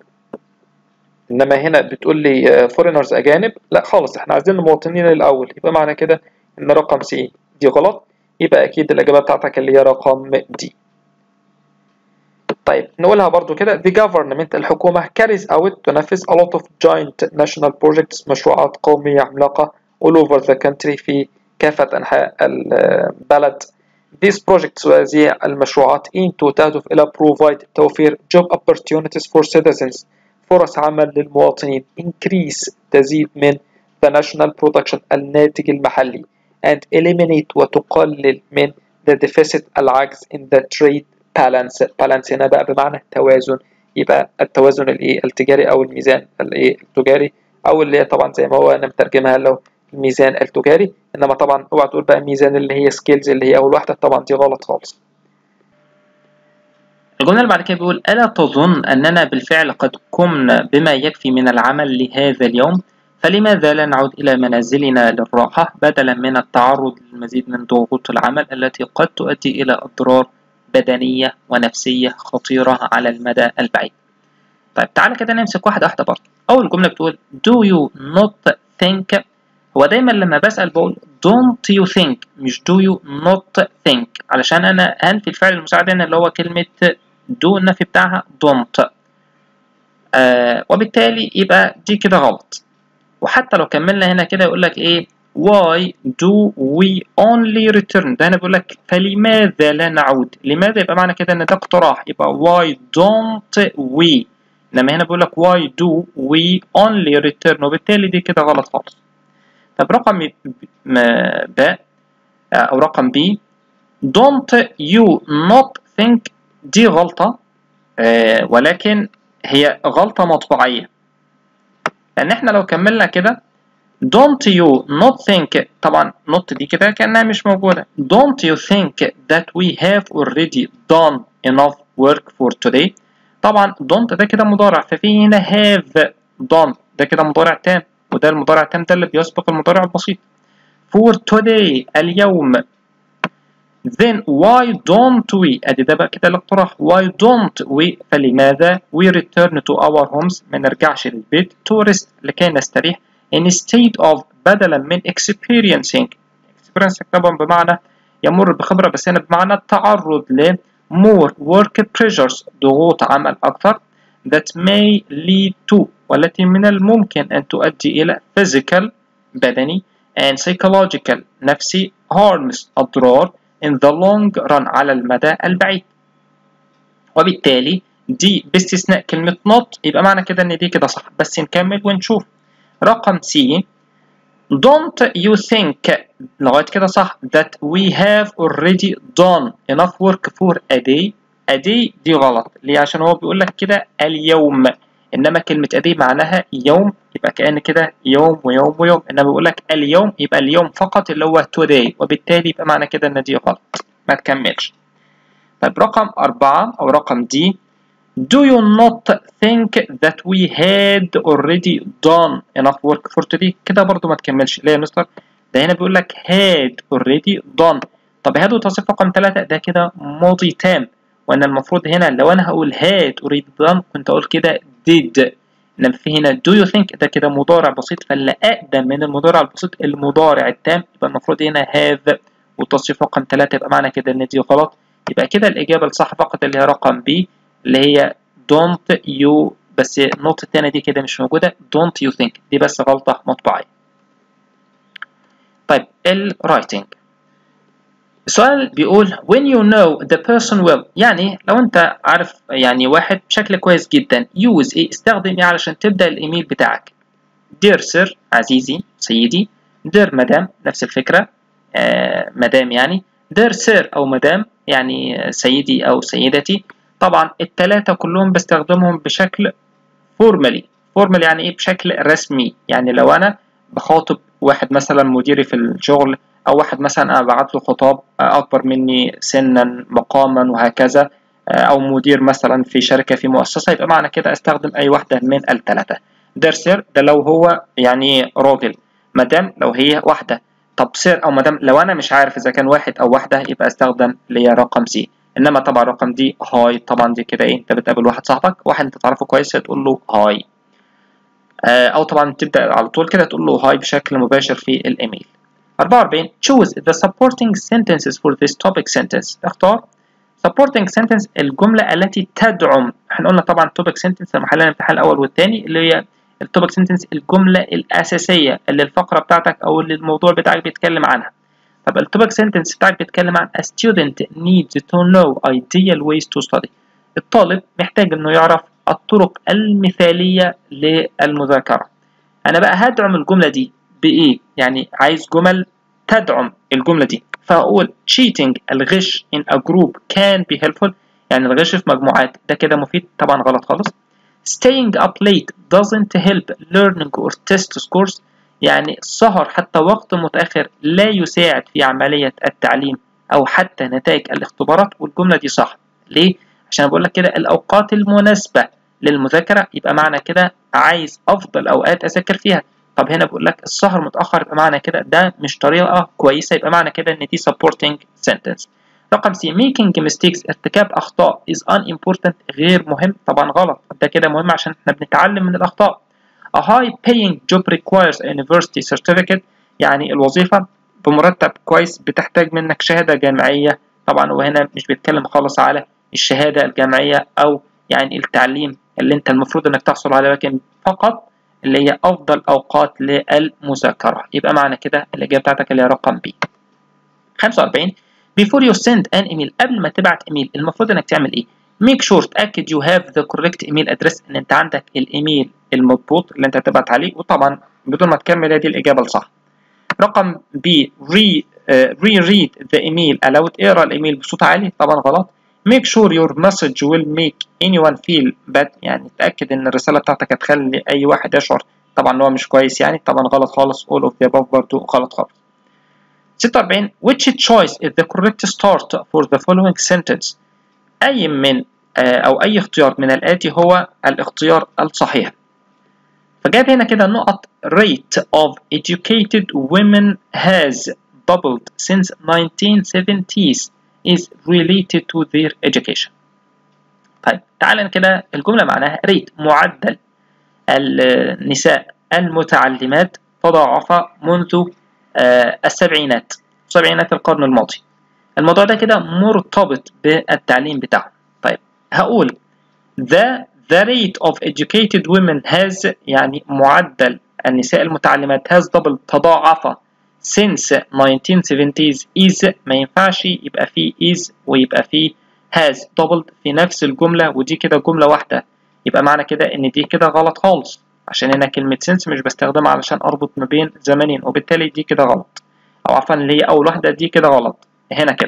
Speaker 1: انما هنا بتقول لي foreigners اجانب لا خالص احنا عايزين المواطنين الاول يبقى معنى كده ان رقم سي دي غلط يبقى اكيد الاجابه بتاعتك اللي هي رقم دي طيب نقولها برضو كده the government الحكومة carries out تنفذ a lot of joint national projects مشروعات قومية عملاقة all over the country في كافة أنحاء البلد These projects وهذه المشروعات aim to تهدف إلى provide توفير job opportunities for citizens فرص عمل للمواطنين increase تزيد من the national production الناتج المحلي and eliminate وتقلل من the deficit العجز in the trade balance balance هنا بقى بمعنى توازن يبقى التوازن الايه التجاري او الميزان الايه التجاري او اللي هي طبعا زي ما هو انا مترجمها لو الميزان التجاري انما طبعا اوعى تقول بقى ميزان اللي هي سكيلز اللي هي اول واحده طبعا دي غلط خالص
Speaker 2: الجملة اللي بعد كده بيقول ألا تظن أننا بالفعل قد قمنا بما يكفي من العمل لهذا اليوم فلماذا لا نعود إلى منازلنا للراحة بدلا من التعرض للمزيد من ضغوط العمل التي قد تؤدي إلى أضرار بدنية ونفسية خطيرة على المدى البعيد طيب تعالى كده نمسك واحدة واحدة برضه أول جملة بتقول do you not think هو دايما لما بسأل بقول don't you think مش do you not think علشان أنا أنفي الفعل المساعد هنا اللي هو كلمة do النفي بتاعها don't آه وبالتالي يبقى دي كده غلط وحتى لو كملنا هنا كده يقول لك إيه why do we only return ده هنا بيقول لك فلماذا لا نعود لماذا يبقى معنى كده ان ده اقتراح يبقى why don't we انما هنا بيقول لك why do we only return وبالتالي دي كده غلط خالص طب رقم ب او رقم ب don't you not think دي غلطة آه ولكن هي غلطة مطبعية لأن احنا لو كملنا كده don't you not think طبعا not دي كده كأنها مش موجودة don't you think that we have already done enough work for today طبعا don't ده كده مضارع ففي هنا have done ده كده مضارع تام وده المضارع التام ده اللي بيسبق المضارع البسيط for today اليوم then why don't we ادي ده بقى كده الاقتراح why don't we فلماذا we return to our homes ما نرجعش للبيت to rest لكي نستريح instead of بدلا من experiencing experiencing طبعا بمعنى يمر بخبرة بس هنا بمعنى التعرض ل more work pressures ضغوط عمل أكثر that may lead to والتي من الممكن أن تؤدي إلى physical بدني and psychological نفسي harms أضرار in the long run على المدى البعيد وبالتالي دي باستثناء كلمة not يبقى معنى كده إن دي كده صح بس نكمل ونشوف رقم C don't you think لغاية كده صح that we have already done enough work for a day a day دي غلط ليه عشان هو بيقول لك كده اليوم انما كلمة a day معناها يوم يبقى كأن كده يوم ويوم ويوم انما بيقول لك اليوم يبقى اليوم فقط اللي هو today وبالتالي يبقى معنى كده ان دي غلط ما تكملش طيب رقم أربعة أو رقم دي Do you not think that we had already done enough work for today؟ كده برضو ما تكملش ليه يا مستر؟ ده هنا بيقول لك had already done طب had وتصريف رقم ثلاثة ده كده ماضي تام وأن المفروض هنا لو أنا هقول had already done كنت أقول كده did إنما في هنا do you think ده كده مضارع بسيط فاللي أقدم من المضارع البسيط المضارع التام يبقى المفروض هنا have والتصريف رقم ثلاثة يبقى معنى كده إن دي غلط يبقى كده الإجابة الصح فقط اللي هي رقم B اللي هي don't you بس النقطة التانية دي كده مش موجودة don't you think دي بس غلطة مطبعية طيب ال writing السؤال بيقول when you know the person well يعني لو انت عارف يعني واحد بشكل كويس جدا use ايه استخدم ايه علشان تبدأ الايميل بتاعك dear sir عزيزي سيدي dear مدام نفس الفكرة آه مدام يعني dear sir او مدام يعني سيدي او سيدتي طبعا التلاتة كلهم بستخدمهم بشكل فورمالي فورمال يعني ايه بشكل رسمي يعني لو انا بخاطب واحد مثلا مديري في الشغل او واحد مثلا انا بعت له خطاب اكبر مني سنا مقاما وهكذا او مدير مثلا في شركة في مؤسسة يبقى معنى كده استخدم اي واحدة من التلاتة درسير ده لو هو يعني راجل مدام لو هي واحدة طب سير او مدام لو انا مش عارف اذا كان واحد او واحدة يبقى استخدم اللي هي رقم سي انما طبعا رقم دي هاي طبعا دي كده ايه انت بتقابل واحد صاحبك واحد انت تعرفه كويس تقول له هاي آه او طبعا تبدا على طول كده تقول له هاي بشكل مباشر في الايميل 44 choose the supporting sentences for this topic sentence اختار supporting sentence الجملة التي تدعم احنا قلنا طبعا topic sentence محل الامتحان الأول والثاني اللي هي التوبك sentence الجملة الأساسية اللي الفقرة بتاعتك أو اللي الموضوع بتاعك بيتكلم عنها طب التوبك sentence بتاعك بيتكلم عن a student needs to know ideal ways to study الطالب محتاج انه يعرف الطرق المثالية للمذاكرة انا بقى هدعم الجملة دي بايه يعني عايز جمل تدعم الجملة دي فأقول cheating الغش in a group can be helpful يعني الغش في مجموعات ده كده مفيد طبعا غلط خالص staying up late doesn't help learning or test scores يعني السهر حتى وقت متأخر لا يساعد في عملية التعليم أو حتى نتائج الاختبارات والجملة دي صح ليه؟ عشان بقول لك كده الأوقات المناسبة للمذاكرة يبقى معنى كده عايز أفضل أوقات أذاكر فيها طب هنا بقول لك السهر متأخر يبقى معنى كده ده مش طريقة كويسة يبقى معنى كده إن دي supporting sentence رقم سي making mistakes ارتكاب أخطاء is unimportant غير مهم طبعا غلط ده كده مهم عشان احنا بنتعلم من الأخطاء a high paying job requires a university certificate يعني الوظيفة بمرتب كويس بتحتاج منك شهادة جامعية طبعا وهنا مش بيتكلم خالص على الشهادة الجامعية أو يعني التعليم اللي انت المفروض انك تحصل عليه لكن فقط اللي هي أفضل أوقات للمذاكرة يبقى معنى كده الإجابة بتاعتك اللي هي رقم بي 45 before you send an email قبل ما تبعت ايميل المفروض انك تعمل ايه make sure تأكد you have the correct email address ان انت عندك الايميل المضبوط اللي انت هتبعت عليه وطبعا بدون ما تكمل هي دي الإجابة الصح رقم B re, uh, reread the email allowed اقرا الايميل بصوت عالي طبعا غلط make sure your message will make anyone feel bad يعني تأكد ان الرسالة بتاعتك هتخلي اي واحد يشعر طبعا ان هو مش كويس يعني طبعا غلط خالص all of the above برضو غلط خالص 46 which choice is the correct start for the following sentence أي من أو أي اختيار من الآتي هو الاختيار الصحيح فجاب هنا كده نقط rate of educated women has doubled since 1970s is related to their education طيب تعال كده الجملة معناها rate معدل النساء المتعلمات تضاعف منذ السبعينات سبعينات القرن الماضي الموضوع ده كده مرتبط بالتعليم بتاعهم طيب هقول the the rate of educated women has يعني معدل النساء المتعلمات has doubled تضاعف since 1970s is ما ينفعش يبقى فيه is ويبقى فيه has doubled في نفس الجملة ودي كده جملة واحدة يبقى معنى كده ان دي كده غلط خالص عشان هنا كلمة since مش بستخدمها علشان اربط ما بين زمنين وبالتالي دي كده غلط او عفوا اللي هي اول واحدة دي كده غلط هنا كده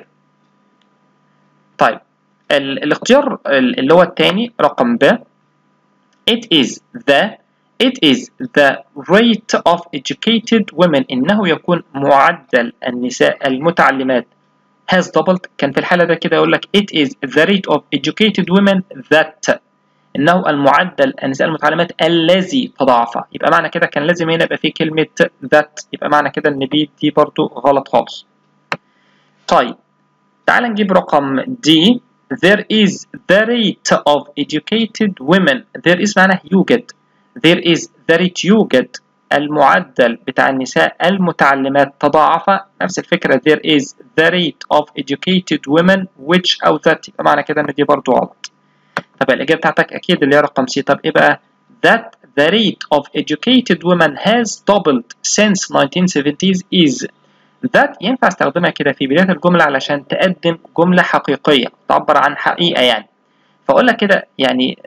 Speaker 2: طيب ال الاختيار اللي هو التاني رقم ب it is the it is the rate of educated women إنه يكون معدل النساء المتعلمات has doubled كان في الحالة ده كده يقول لك it is the rate of educated women that إنه المعدل النساء المتعلمات الذي تضاعف يبقى معنى كده كان لازم هنا يبقى فيه كلمة that يبقى معنى كده إن بي دي برضو غلط خالص طيب تعال نجيب رقم D there is the rate of educated women there is معناه يوجد there is the rate يوجد المعدل بتاع النساء المتعلمات تضاعف نفس الفكرة there is the rate of educated women which أو that يبقى معنى كده إن دي برضو غلط طب الإجابة بتاعتك أكيد اللي هي رقم سي طب إيه بقى that the rate of educated women has doubled since 1970s is that ينفع استخدمها كده في بداية الجملة علشان تقدم جملة حقيقية تعبر عن حقيقة يعني فأقول لك كده يعني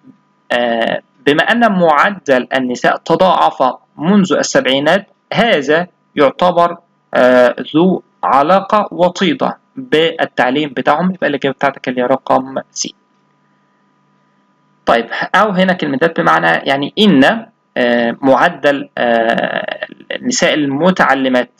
Speaker 2: آه بما أن معدل النساء تضاعف منذ السبعينات هذا يعتبر آه ذو علاقة وطيدة بالتعليم بتاعهم يبقى الإجابة بتاعتك اللي هي رقم سي طيب أو هنا كلمات بمعنى يعني إن آه معدل النساء المتعلمات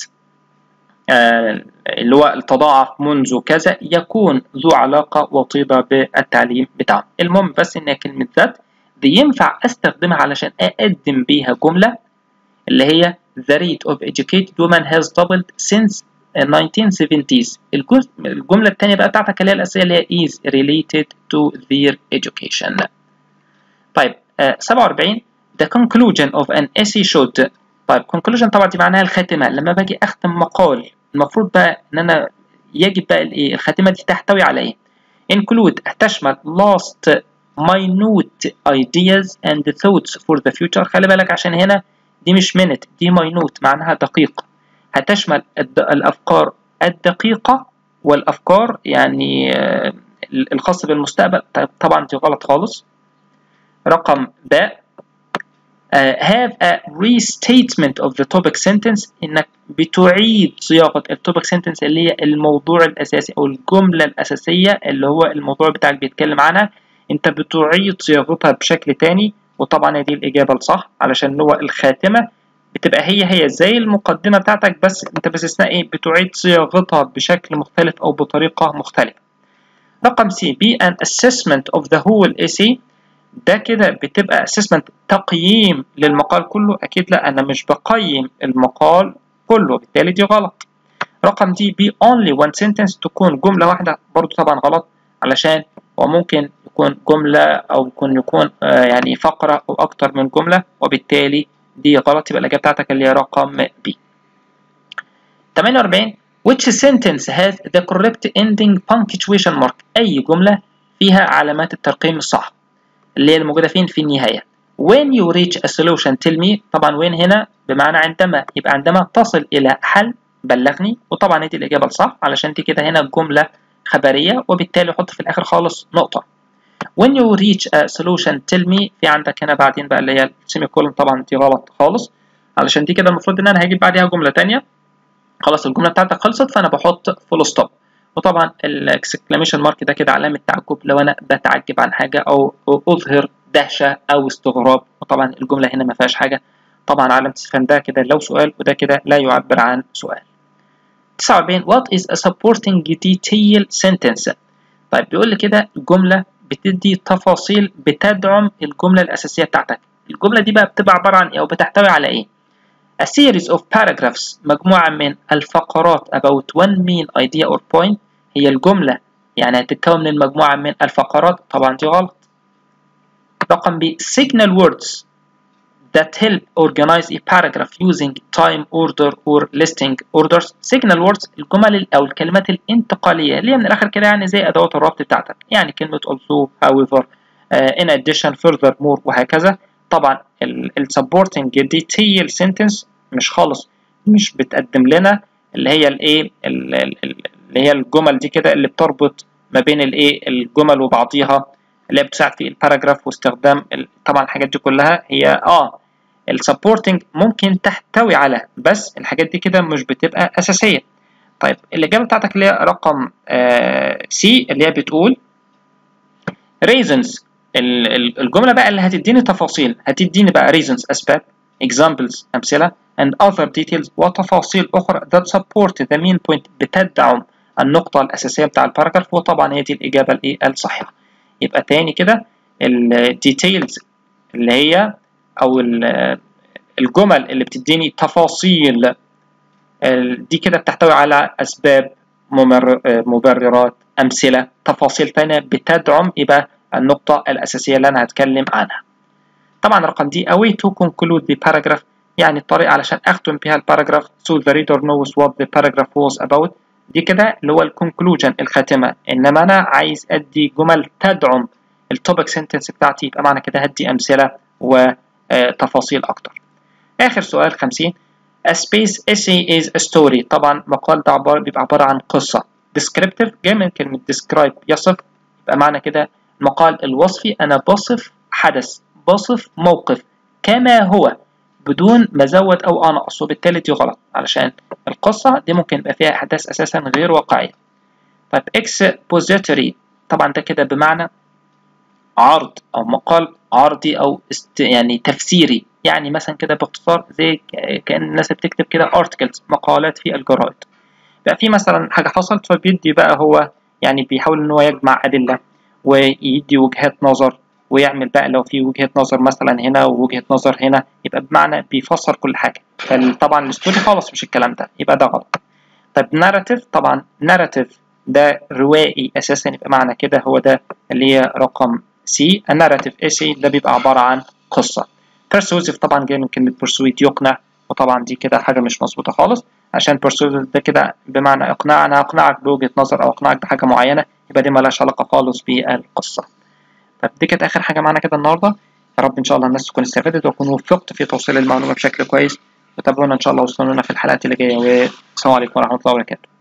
Speaker 2: اللي هو التضاعف منذ كذا يكون ذو علاقة وطيدة بالتعليم بتاعهم المهم بس إن كلمة ذات دي ينفع استخدمها علشان اقدم بيها جملة اللي هي the rate of educated women has doubled since 1970s الجملة الثانية بقى بتاعتك اللي هي الأساسية اللي هي is related to their education طيب uh, 47 the conclusion of an essay should طيب conclusion طبعا دي معناها الخاتمة لما باجي أختم مقال المفروض بقى إن أنا يجب بقى الإيه الخاتمة دي تحتوي على إيه include هتشمل last minute ideas and thoughts for the future خلي بالك عشان هنا دي مش minute دي minute معناها دقيق هتشمل الأفكار الدقيقة والأفكار يعني الخاصة بالمستقبل طبعا دي غلط خالص رقم باء uh, have a restatement of the topic sentence انك بتعيد صياغة التوبيك sentence اللي هي الموضوع الأساسي أو الجملة الأساسية اللي هو الموضوع بتاعك بيتكلم عنها انت بتعيد صياغتها بشكل تاني وطبعا دي الإجابة الصح علشان هو الخاتمة بتبقى هي هي زي المقدمة بتاعتك بس انت باستثناء ايه بتعيد صياغتها بشكل مختلف أو بطريقة مختلفة رقم سي be an assessment of the whole essay ده كده بتبقى assessment تقييم للمقال كله أكيد لا أنا مش بقيم المقال كله بالتالي دي غلط رقم دي be only one sentence تكون جملة واحدة برضو طبعا غلط علشان وممكن يكون جملة أو يكون يكون آه يعني فقرة أو أكتر من جملة وبالتالي دي غلط يبقى الإجابة بتاعتك اللي هي رقم B 48 which sentence has the correct ending punctuation mark أي جملة فيها علامات الترقيم الصح اللي هي الموجودة فين في النهاية when you reach a solution tell me طبعا when هنا بمعنى عندما يبقى عندما تصل إلى حل بلغني وطبعا دي الإجابة الصح علشان دي كده هنا جملة خبرية وبالتالي حط في الآخر خالص نقطة when you reach a solution tell me في عندك هنا بعدين بقى اللي هي السيمي كولون طبعا دي غلط خالص علشان دي كده المفروض إن أنا هجيب بعديها جملة تانية خلاص الجملة بتاعتك خلصت فأنا بحط فول ستوب وطبعا الاكسكلاميشن مارك ده كده علامة تعجب لو أنا بتعجب عن حاجة أو أظهر دهشة أو استغراب وطبعا الجملة هنا ما فيهاش حاجة طبعا علامة استفهام ده كده لو سؤال وده كده لا يعبر عن سؤال 49 what is a supporting detail sentence طيب بيقول لي كده جملة بتدي تفاصيل بتدعم الجملة الأساسية بتاعتك الجملة دي بقى بتبقى عبارة عن إيه أو بتحتوي على إيه A series of paragraphs مجموعة من الفقرات about one main idea or point هي الجملة يعني هتتكون من مجموعة من الفقرات طبعا دي غلط رقم ب signal words that help organize a paragraph using time order or listing orders signal words الجمل أو الكلمات الانتقالية اللي هي من الآخر كده يعني زي أدوات الربط بتاعتك يعني كلمة also however uh, in addition furthermore وهكذا طبعا ال supporting detail sentence مش خالص مش بتقدم لنا اللي هي الايه اللي هي الجمل دي كده اللي بتربط ما بين الايه الجمل وبعضيها اللي بتساعد في الباراجراف واستخدام طبعا الحاجات دي كلها هي اه السبورتنج ممكن تحتوي على بس الحاجات دي كده مش بتبقى اساسيه طيب الاجابه بتاعتك اللي هي رقم سي آه اللي هي بتقول reasons الجمله بقى اللي هتديني تفاصيل هتديني بقى reasons اسباب examples امثله and other details وتفاصيل اخرى that support the main point بتدعم النقطه الاساسيه بتاع الباراجراف وطبعا هي دي الاجابه الايه الصحيحه يبقى تاني كده الديتيلز اللي هي او الجمل اللي بتديني تفاصيل دي كده بتحتوي على اسباب مبررات امثله تفاصيل تانية بتدعم يبقى النقطه الاساسيه اللي انا هتكلم عنها طبعا رقم دي a way to conclude the paragraph يعني الطريقه علشان اختم بها الباراجراف so the reader knows what the paragraph was about دي كده اللي هو الكونكلوجن الخاتمه انما انا عايز ادي جمل تدعم التوبيك سنتنس بتاعتي يبقى معنى كده هدي امثله وتفاصيل اكتر اخر سؤال 50 A space essay is a story طبعا مقال ده عبارة بيبقى عبارة عن قصة descriptive جاي من كلمة describe يصف يبقى معنى كده المقال الوصفي أنا بصف حدث بصف موقف كما هو بدون ما ازود او انقص وبالتالي دي غلط علشان القصة دي ممكن يبقى فيها احداث اساسا غير واقعية طيب expository طبعا ده كده بمعنى عرض او مقال عرضي او است يعني تفسيري يعني مثلا كده باختصار زي كأن الناس بتكتب كده articles مقالات في الجرائد بقى في مثلا حاجة حصلت فبيدي بقى هو يعني بيحاول ان هو يجمع أدلة ويدي وجهات نظر ويعمل بقى لو في وجهة نظر مثلا هنا ووجهة نظر هنا يبقى بمعنى بيفسر كل حاجة فطبعا الستوري خالص مش الكلام ده يبقى ده غلط طيب ناراتيف طبعا ناراتيف ده روائي اساسا يبقى معنى كده هو ده اللي هي رقم سي الناراتيف اسي ده بيبقى عبارة عن قصة persuasive طبعا جاي من كلمة persuade يقنع وطبعا دي كده حاجة مش مظبوطة خالص عشان persuasive ده كده بمعنى إقناع أنا أقنعك بوجهة نظر أو أقنعك بحاجة معينة يبقى دي ملهاش علاقة خالص بالقصة طب دي كانت آخر حاجة معانا كده النهاردة يا رب إن شاء الله الناس تكون استفادت وأكون وفقت في توصيل المعلومة بشكل كويس وتابعونا إن شاء الله وصلنا في الحلقات اللي جاية والسلام عليكم ورحمة الله وبركاته